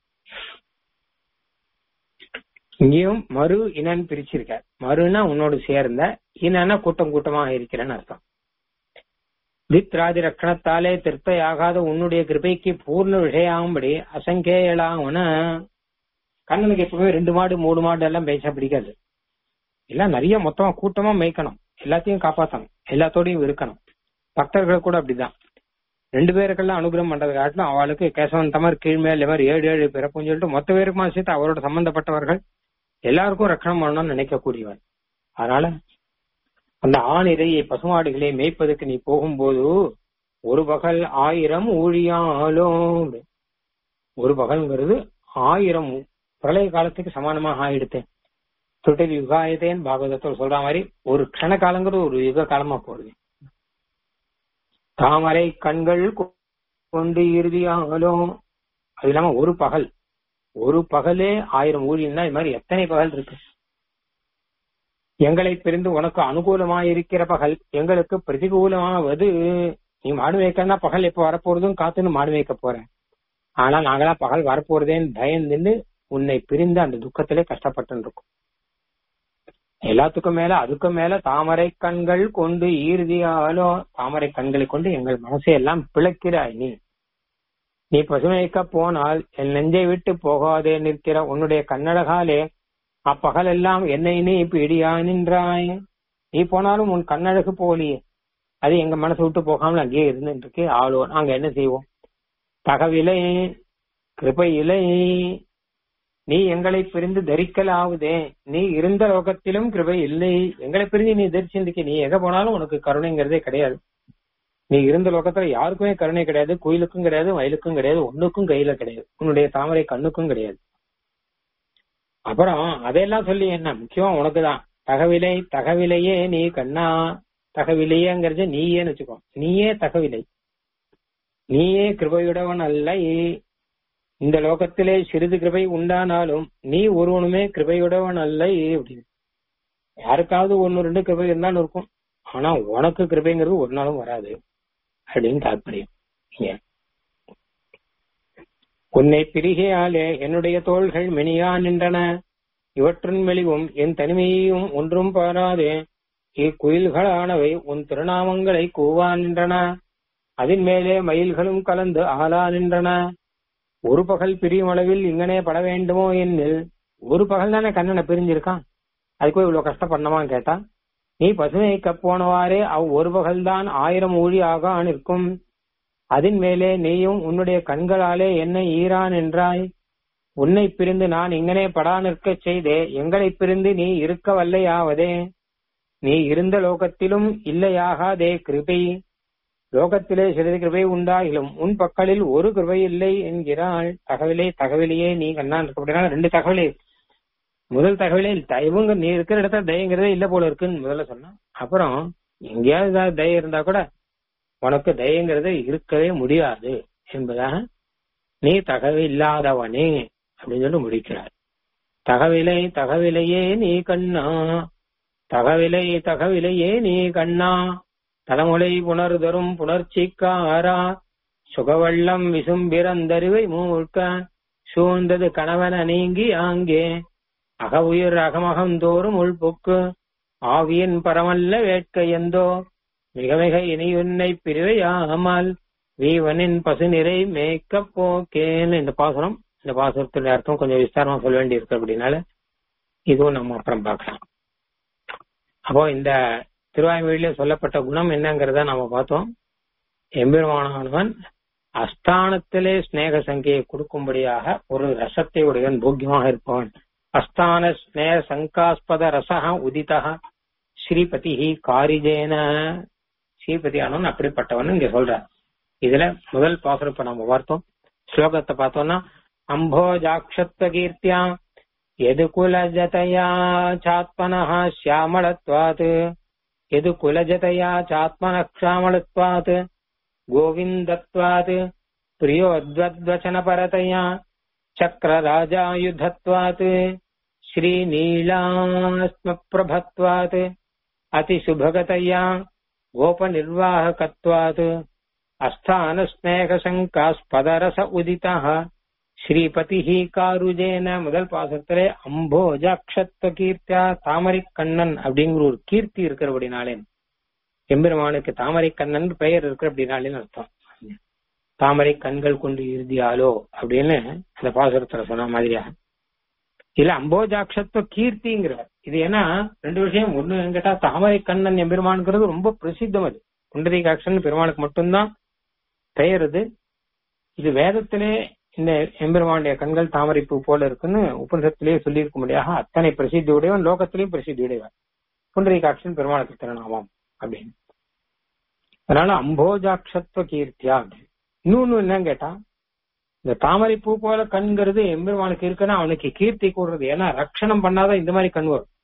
இங்கேயும் மறு இனன்னு பிரிச்சிருக்க மறுனா உன்னோடு சேர்ந்த இனன்னா கூட்டம் கூட்டமாக இருக்கிறேன்னு அர்த்தம் வித்ராதி ரக்கணத்தாலே திருப்தையாகாத உன்னுடைய கிருபைக்கு பூர்ண விஷயாகும்படி அசங்கேயலாவன கண்ணனுக்கு எப்பவுமே ரெண்டு மாடு மூணு மாடு எல்லாம் பேச பிடிக்காது எல்லாம் நிறைய மொத்தமா கூட்டமா மேய்க்கணும் எல்லாத்தையும் காப்பாத்தணும் எல்லாத்தோடையும் இருக்கணும் பக்தர்கள் கூட அப்படிதான் ரெண்டு பேருக்கெல்லாம் அனுகிரகம் பண்றது காட்டிலும் அவளுக்கு கேசவன் தமர் கீழ்மேல் இந்த மாதிரி ஏழு ஏழு பிறப்புன்னு சொல்லிட்டு மொத்த பேருக்குமா சேர்த்து அவரோட சம்பந்தப்பட்டவர்கள் எல்லாருக்கும் ரட்சணம் பண்ணணும்னு நினைக்கக்கூடியவன் அதனால அந்த ஆண் இறையை பசுமாடுகளை மேய்ப்பதற்கு நீ போகும்போது ஒரு பகல் ஆயிரம் ஊழியாலும் ஒரு பகல்ங்கிறது ஆயிரம் பிரளய காலத்துக்கு சமானமாக ஆயிடுத்து தொட்டில் யுகாயதேன்னு பாகவதத்தில் சொல்ற மாதிரி ஒரு க்ஷண காலங்கிறது ஒரு யுக காலமா போடுது தாமரை கண்கள் கொண்டு இறுதியாகலும் அது இல்லாம ஒரு பகல் ஒரு பகலே ஆயிரம் ஊழியம் தான் இது மாதிரி எத்தனை பகல் இருக்கு எங்களை பிரிந்து உனக்கு அனுகூலமாக இருக்கிற பகல் எங்களுக்கு பிரதிகூலமாவது நீ மாடு வைக்கன்னா பகல் எப்ப வரப்போறதும் காத்துன்னு மாடு வைக்க போறேன் ஆனா நாங்களாம் பகல் வரப்போறதேன்னு பயந்துன்னு உன்னை பிரிந்து அந்த துக்கத்திலே கஷ்டப்பட்டு இருக்கோம் எல்லாத்துக்கும் மேல அதுக்கும் மேல தாமரை கண்கள் கொண்டு ஈறுதியாலோ தாமரை கண்களை கொண்டு எங்கள் மனசை எல்லாம் பிளக்கிறாய் நீ நீ பசுமைக்க போனால் என் நெஞ்சை விட்டு போகாதே நிற்கிற உன்னுடைய கண்ணழகாலே அப்பகல் எல்லாம் என்னை நீ பிடியா நின்றாய் நீ போனாலும் உன் கண்ணழகு போலியே அது எங்க மனசை விட்டு போகாமல் அங்கேயே இருந்துட்டு இருக்கு ஆளோ நாங்க என்ன செய்வோம் தகவிலை கிருபையிலை நீ எங்களை பிரிந்து தரிக்கலாவுதே நீ இருந்த லோகத்திலும் கிருபை இல்லை எங்களை பிரிந்து நீ தரிச்சிருக்க நீ எங்க போனாலும் உனக்கு கருணைங்கிறதே கிடையாது நீ இருந்த லோகத்துல யாருக்குமே கருணை கிடையாது குயிலுக்கும் கிடையாது வயலுக்கும் கிடையாது ஒண்ணுக்கும் கையில கிடையாது உன்னுடைய தாமரை கண்ணுக்கும் கிடையாது அப்புறம் அதையெல்லாம் சொல்லி என்ன முக்கியமா உனக்குதான் தகவிலை தகவிலையே நீ கண்ணா தகவிலையேங்கிறது நீயேன்னு வச்சுக்கோ நீயே தகவிலை நீயே கிருபையுடவன் அல்ல இந்த லோகத்திலே சிறிது கிருபை உண்டானாலும் நீ ஒருவனுமே கிருபையுடவன் அல்ல அப்படின்னு யாருக்காவது ஒன்னு ரெண்டு கிருபை இருந்தாலும் இருக்கும் ஆனா உனக்கு கிருபைங்கிறது ஒரு நாளும் வராது அப்படின்னு தாற்பயம் உன்னை பிரிகையாலே என்னுடைய தோள்கள் மெனியா நின்றன இவற்றின் மெலிவும் என் தனிமையையும் ஒன்றும் பாராதே இக்குயில்களானவை உன் திருநாமங்களை கூவா நின்றன அதன் மேலே மயில்களும் கலந்து ஆளா நின்றன ஒரு பகல் பிரியும் அளவில் இங்கனே பட வேண்டுமோ என்னில் ஒரு பகல் தானே கண்ணனை பிரிஞ்சிருக்கான் அதுக்கு இவ்வளவு கஷ்டப்படணுமான்னு கேட்டா நீ பசுமைக்க போனவாறே அவ் ஒரு பகல்தான் ஆயிரம் ஊழி ஆகா நிற்கும் அதன் மேலே நீயும் உன்னுடைய கண்களாலே என்னை ஈரான் என்றாய் உன்னை பிரிந்து நான் இங்கனே படா நிற்கச் செய்தே எங்களை பிரிந்து நீ இருக்க வல்லையாவதே நீ இருந்த லோகத்திலும் இல்லையாகாதே கிருபை லோகத்திலே சிறிது கிருபை உண்டாகிலும் உன் பக்கலில் ஒரு கிருபை இல்லை என்கிறாள் தகவலே தகவலையே நீ கண்ணான் இருக்க அப்படின்னா ரெண்டு தகவலே முதல் தகவலே இவங்க நீ இருக்கிற இடத்துல தயங்கிறதே இல்ல போல இருக்குன்னு முதல்ல சொன்னான் அப்புறம் எங்கேயாவது ஏதாவது தயம் இருந்தா கூட உனக்கு தயங்கிறது இருக்கவே முடியாது என்பதாக நீ தகவல் இல்லாதவனே அப்படின்னு சொல்லி முடிக்கிறார் தகவிலை தகவிலையே நீ கண்ணா தகவிலை தகவிலையே நீ கண்ணா தலைமுலை புணர்தரும் புணர்ச்சிக்காரா சுகவள்ளம் விசும்பிறந்தறிவை மூழ்க சூழ்ந்தது கணவன நீங்கி ஆங்கே அகவுயிர் அகமகந்தோறும் உள்புக்கு ஆவியின் பரமல்ல வேட்கை எந்தோ மிக மிக இனியுன்னை பிரிவையாமல் வீவனின் பசு நிறை மேய்க்க போக்கேன்னு இந்த பாசுரம் இந்த பாசுரத்துடைய அர்த்தம் கொஞ்சம் விஸ்தாரமா சொல்ல வேண்டி இருக்கு அப்படின்னால இதுவும் நம்ம அப்புறம் பார்க்கலாம் அப்போ இந்த திருவாய்மொழியில சொல்லப்பட்ட குணம் என்னங்கிறத நம்ம பார்த்தோம் எம்பெருமானவன் அஸ்தானத்திலே ஸ்நேக சங்கையை கொடுக்கும்படியாக ஒரு ரசத்தை உடையவன் போக்கியமாக இருப்பவன் அஸ்தான ஸ்நேக சங்காஸ்பத ரசக உதிதா ஸ்ரீபதி காரிஜேன ஸ்ரீபதி ஆனவன் அப்படிப்பட்டவன் இங்க சொல்ற இதுல முதல் பாசுரப்ப நம்ம பார்த்தோம் ஸ்லோகத்தை பார்த்தோம்னா அம்போஜாட்சத்வ கீர்த்தியா எது குலஜதயா சாத்மனः श्यामलत्वात् यदु कुलजतया चात्मनः श्यामलत्वात् गोविन्दत्वात् प्रियोद्वद्वचनपरतया चक्रराजायुधत्वात् श्रीनीलास्मप्रभत्वात् अतिशुभगतया गोपनिर्वाहकत्वात् அஸ்தானஸ்நேகசங்காஸ்பதரச உதிதா ஸ்ரீபதிஹி காருஜேன முதல் பாசத்திலே அம்போஜாட்சத்வ கீர்த்தியா தாமரை கண்ணன் அப்படிங்கிற ஒரு கீர்த்தி இருக்கிறபடினாலே எம்பெருமானுக்கு தாமரை கண்ணன் பெயர் இருக்கிறபடினாலே அர்த்தம் தாமரை கண்கள் கொண்டு இறுதியாலோ அப்படின்னு அந்த பாசுரத்துல சொன்ன மாதிரியா இல்ல அம்போஜாட்சத்துவ கீர்த்திங்கிறார் இது ஏன்னா ரெண்டு விஷயம் ஒண்ணு கேட்டா தாமரை கண்ணன் எம்பெருமானுங்கிறது ரொம்ப பிரசித்தம் அது குண்டரிகாட்சன் பெருமானுக்கு மட்டும்தான் பெயர் இது இது வேதத்திலே இந்த எம்பெருமானுடைய கண்கள் தாமரை பூ போல இருக்குன்னு உபனிஷத்திலேயே சொல்லியிருக்க முடியாக அத்தனை பிரசித்தி உடையவன் லோகத்திலையும் பிரசித்தி உடையவன் புண்டரீகாட்சன் பெருமாளுக்கு திருநாமம் அப்படின்னு அதனால அம்போஜாட்சத்துவ கீர்த்தியா இன்னொன்னு என்னன்னு கேட்டா இந்த தாமரை பூ போல கண்கிறது எம்பெருமானுக்கு இருக்குன்னா அவனுக்கு கீர்த்தி கூடுறது ஏன்னா ரட்சணம் பண்ணாதான் இந்த மாதிரி கண் வரும்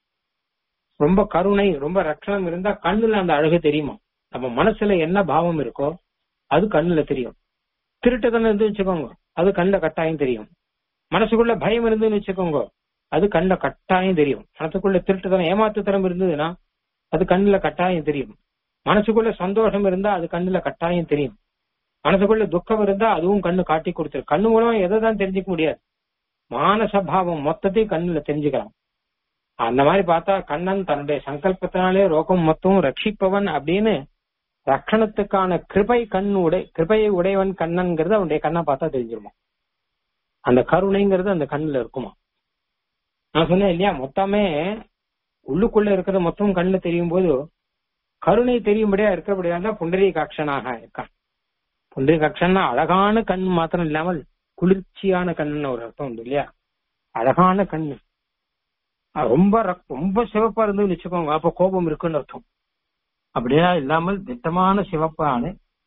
ரொம்ப கருணை ரொம்ப ரட்சணம் இருந்தா கண்ணுல அந்த அழகு தெரியுமா நம்ம மனசுல என்ன பாவம் இருக்கோ அது கண்ணுல தெரியும் திருட்டுத்தனம் இருந்து வச்சுக்கோங்க அது கண்ணுல கட்டாயம் தெரியும் மனசுக்குள்ள பயம் இருந்துன்னு வச்சுக்கோங்க அது கண்ணுல கட்டாயம் தெரியும் மனசுக்குள்ள திருட்டுத்தனம் ஏமாத்துத்தனம் இருந்ததுன்னா அது கண்ணுல கட்டாயம் தெரியும் மனசுக்குள்ள சந்தோஷம் இருந்தா அது கண்ணுல கட்டாயம் தெரியும் மனசுக்குள்ள துக்கம் இருந்தா அதுவும் கண்ணு காட்டி கொடுத்துரு கண்ணு மூலமா எதை தான் தெரிஞ்சுக்க முடியாது மானச பாவம் மொத்தத்தையும் கண்ணுல தெரிஞ்சுக்கலாம் அந்த மாதிரி பார்த்தா கண்ணன் தன்னுடைய சங்கல்பத்தினாலே ரோகம் மொத்தமும் ரட்சிப்பவன் அப்படின்னு ரட்சணத்துக்கான கிருபை கண் உடை கிருபையை உடையவன் கண்ணன்ங்கிறது அவனுடைய கண்ணை பார்த்தா தெரிஞ்சிருமா அந்த கருணைங்கிறது அந்த கண்ணுல இருக்குமா நான் சொன்னேன் இல்லையா மொத்தமே உள்ளுக்குள்ள இருக்கிறது மொத்தம் கண்ணுல தெரியும் போது கருணை தெரியும்படியா இருக்கிறபடியா தான் புண்டரீகாட்சனாக இருக்கான் புண்டரீகாட்சன்னா அழகான கண் மாத்திரம் இல்லாமல் குளிர்ச்சியான கண்ணுன்னு ஒரு அர்த்தம் உண்டு இல்லையா அழகான கண்ணு அது ரொம்ப ரக்- ரொம்ப சிவப்பா இருந்து வச்சுக்கோங்க அப்ப கோபம் இருக்குன்னு அர்த்தம் அப்படியா இல்லாமல் திட்டமான சிவப்பான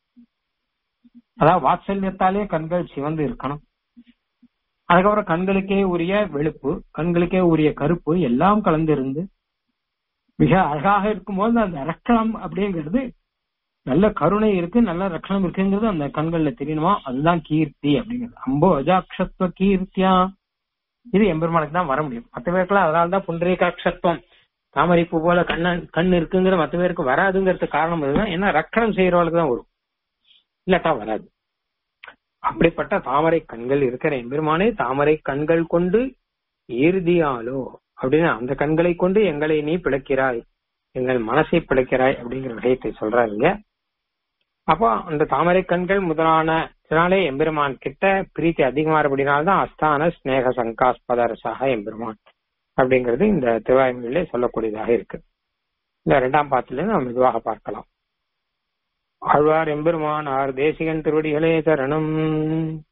அதாவது வாத்சல்யத்தாலே கண்கள் சிவந்து இருக்கணும் அதுக்கப்புறம் கண்களுக்கே உரிய வெளுப்பு கண்களுக்கே உரிய கருப்பு எல்லாம் கலந்து இருந்து மிக அழகாக இருக்கும்போது அந்த ரக்கணம் அப்படிங்கிறது நல்ல கருணை இருக்கு நல்ல ரக்கணம் இருக்குங்கிறது அந்த கண்கள்ல தெரியணுமா அதுதான் கீர்த்தி அப்படிங்கிறது அம்போ அஜாட்சத்துவ கீர்த்தியா இது எம்பெருமானுக்கு தான் வர முடியும் மற்ற பேருக்குலாம் அதனால தான் புண்டரீகாட்சத்துவம் தாமரைப்பூ போல கண்ணன் கண் இருக்குங்கிற மற்ற பேருக்கு வராதுங்கிறதுக்கு காரணம் இதுதான் ஏன்னா ரக்கணம் செய்யறவளுக்கு தான் வரும் இல்லாட்டா வராது அப்படிப்பட்ட தாமரை கண்கள் இருக்கிற எம்பெருமானே தாமரை கண்கள் கொண்டு ஈர்தியாலோ அப்படின்னு அந்த கண்களை கொண்டு எங்களை நீ பிழைக்கிறாய் எங்கள் மனசை பிழைக்கிறாய் அப்படிங்கிற விஷயத்தை சொல்றாங்க அப்போ அந்த தாமரை கண்கள் முதலான இதனாலே எம்பெருமான் கிட்ட பிரீத்தி அதிகமானபடினால்தான் அஸ்தான ஸ்நேக சங்காஸ்பத ரசாக எம்பெருமான் அப்படிங்கிறது இந்த திருவாயுமொழியிலே சொல்லக்கூடியதாக இருக்கு இந்த இரண்டாம் பாட்டில நாம் மெதுவாக பார்க்கலாம் ஆழ்வார் எம்பெருமான் ஆர் தேசிகன் திருவடிகளே சரணம்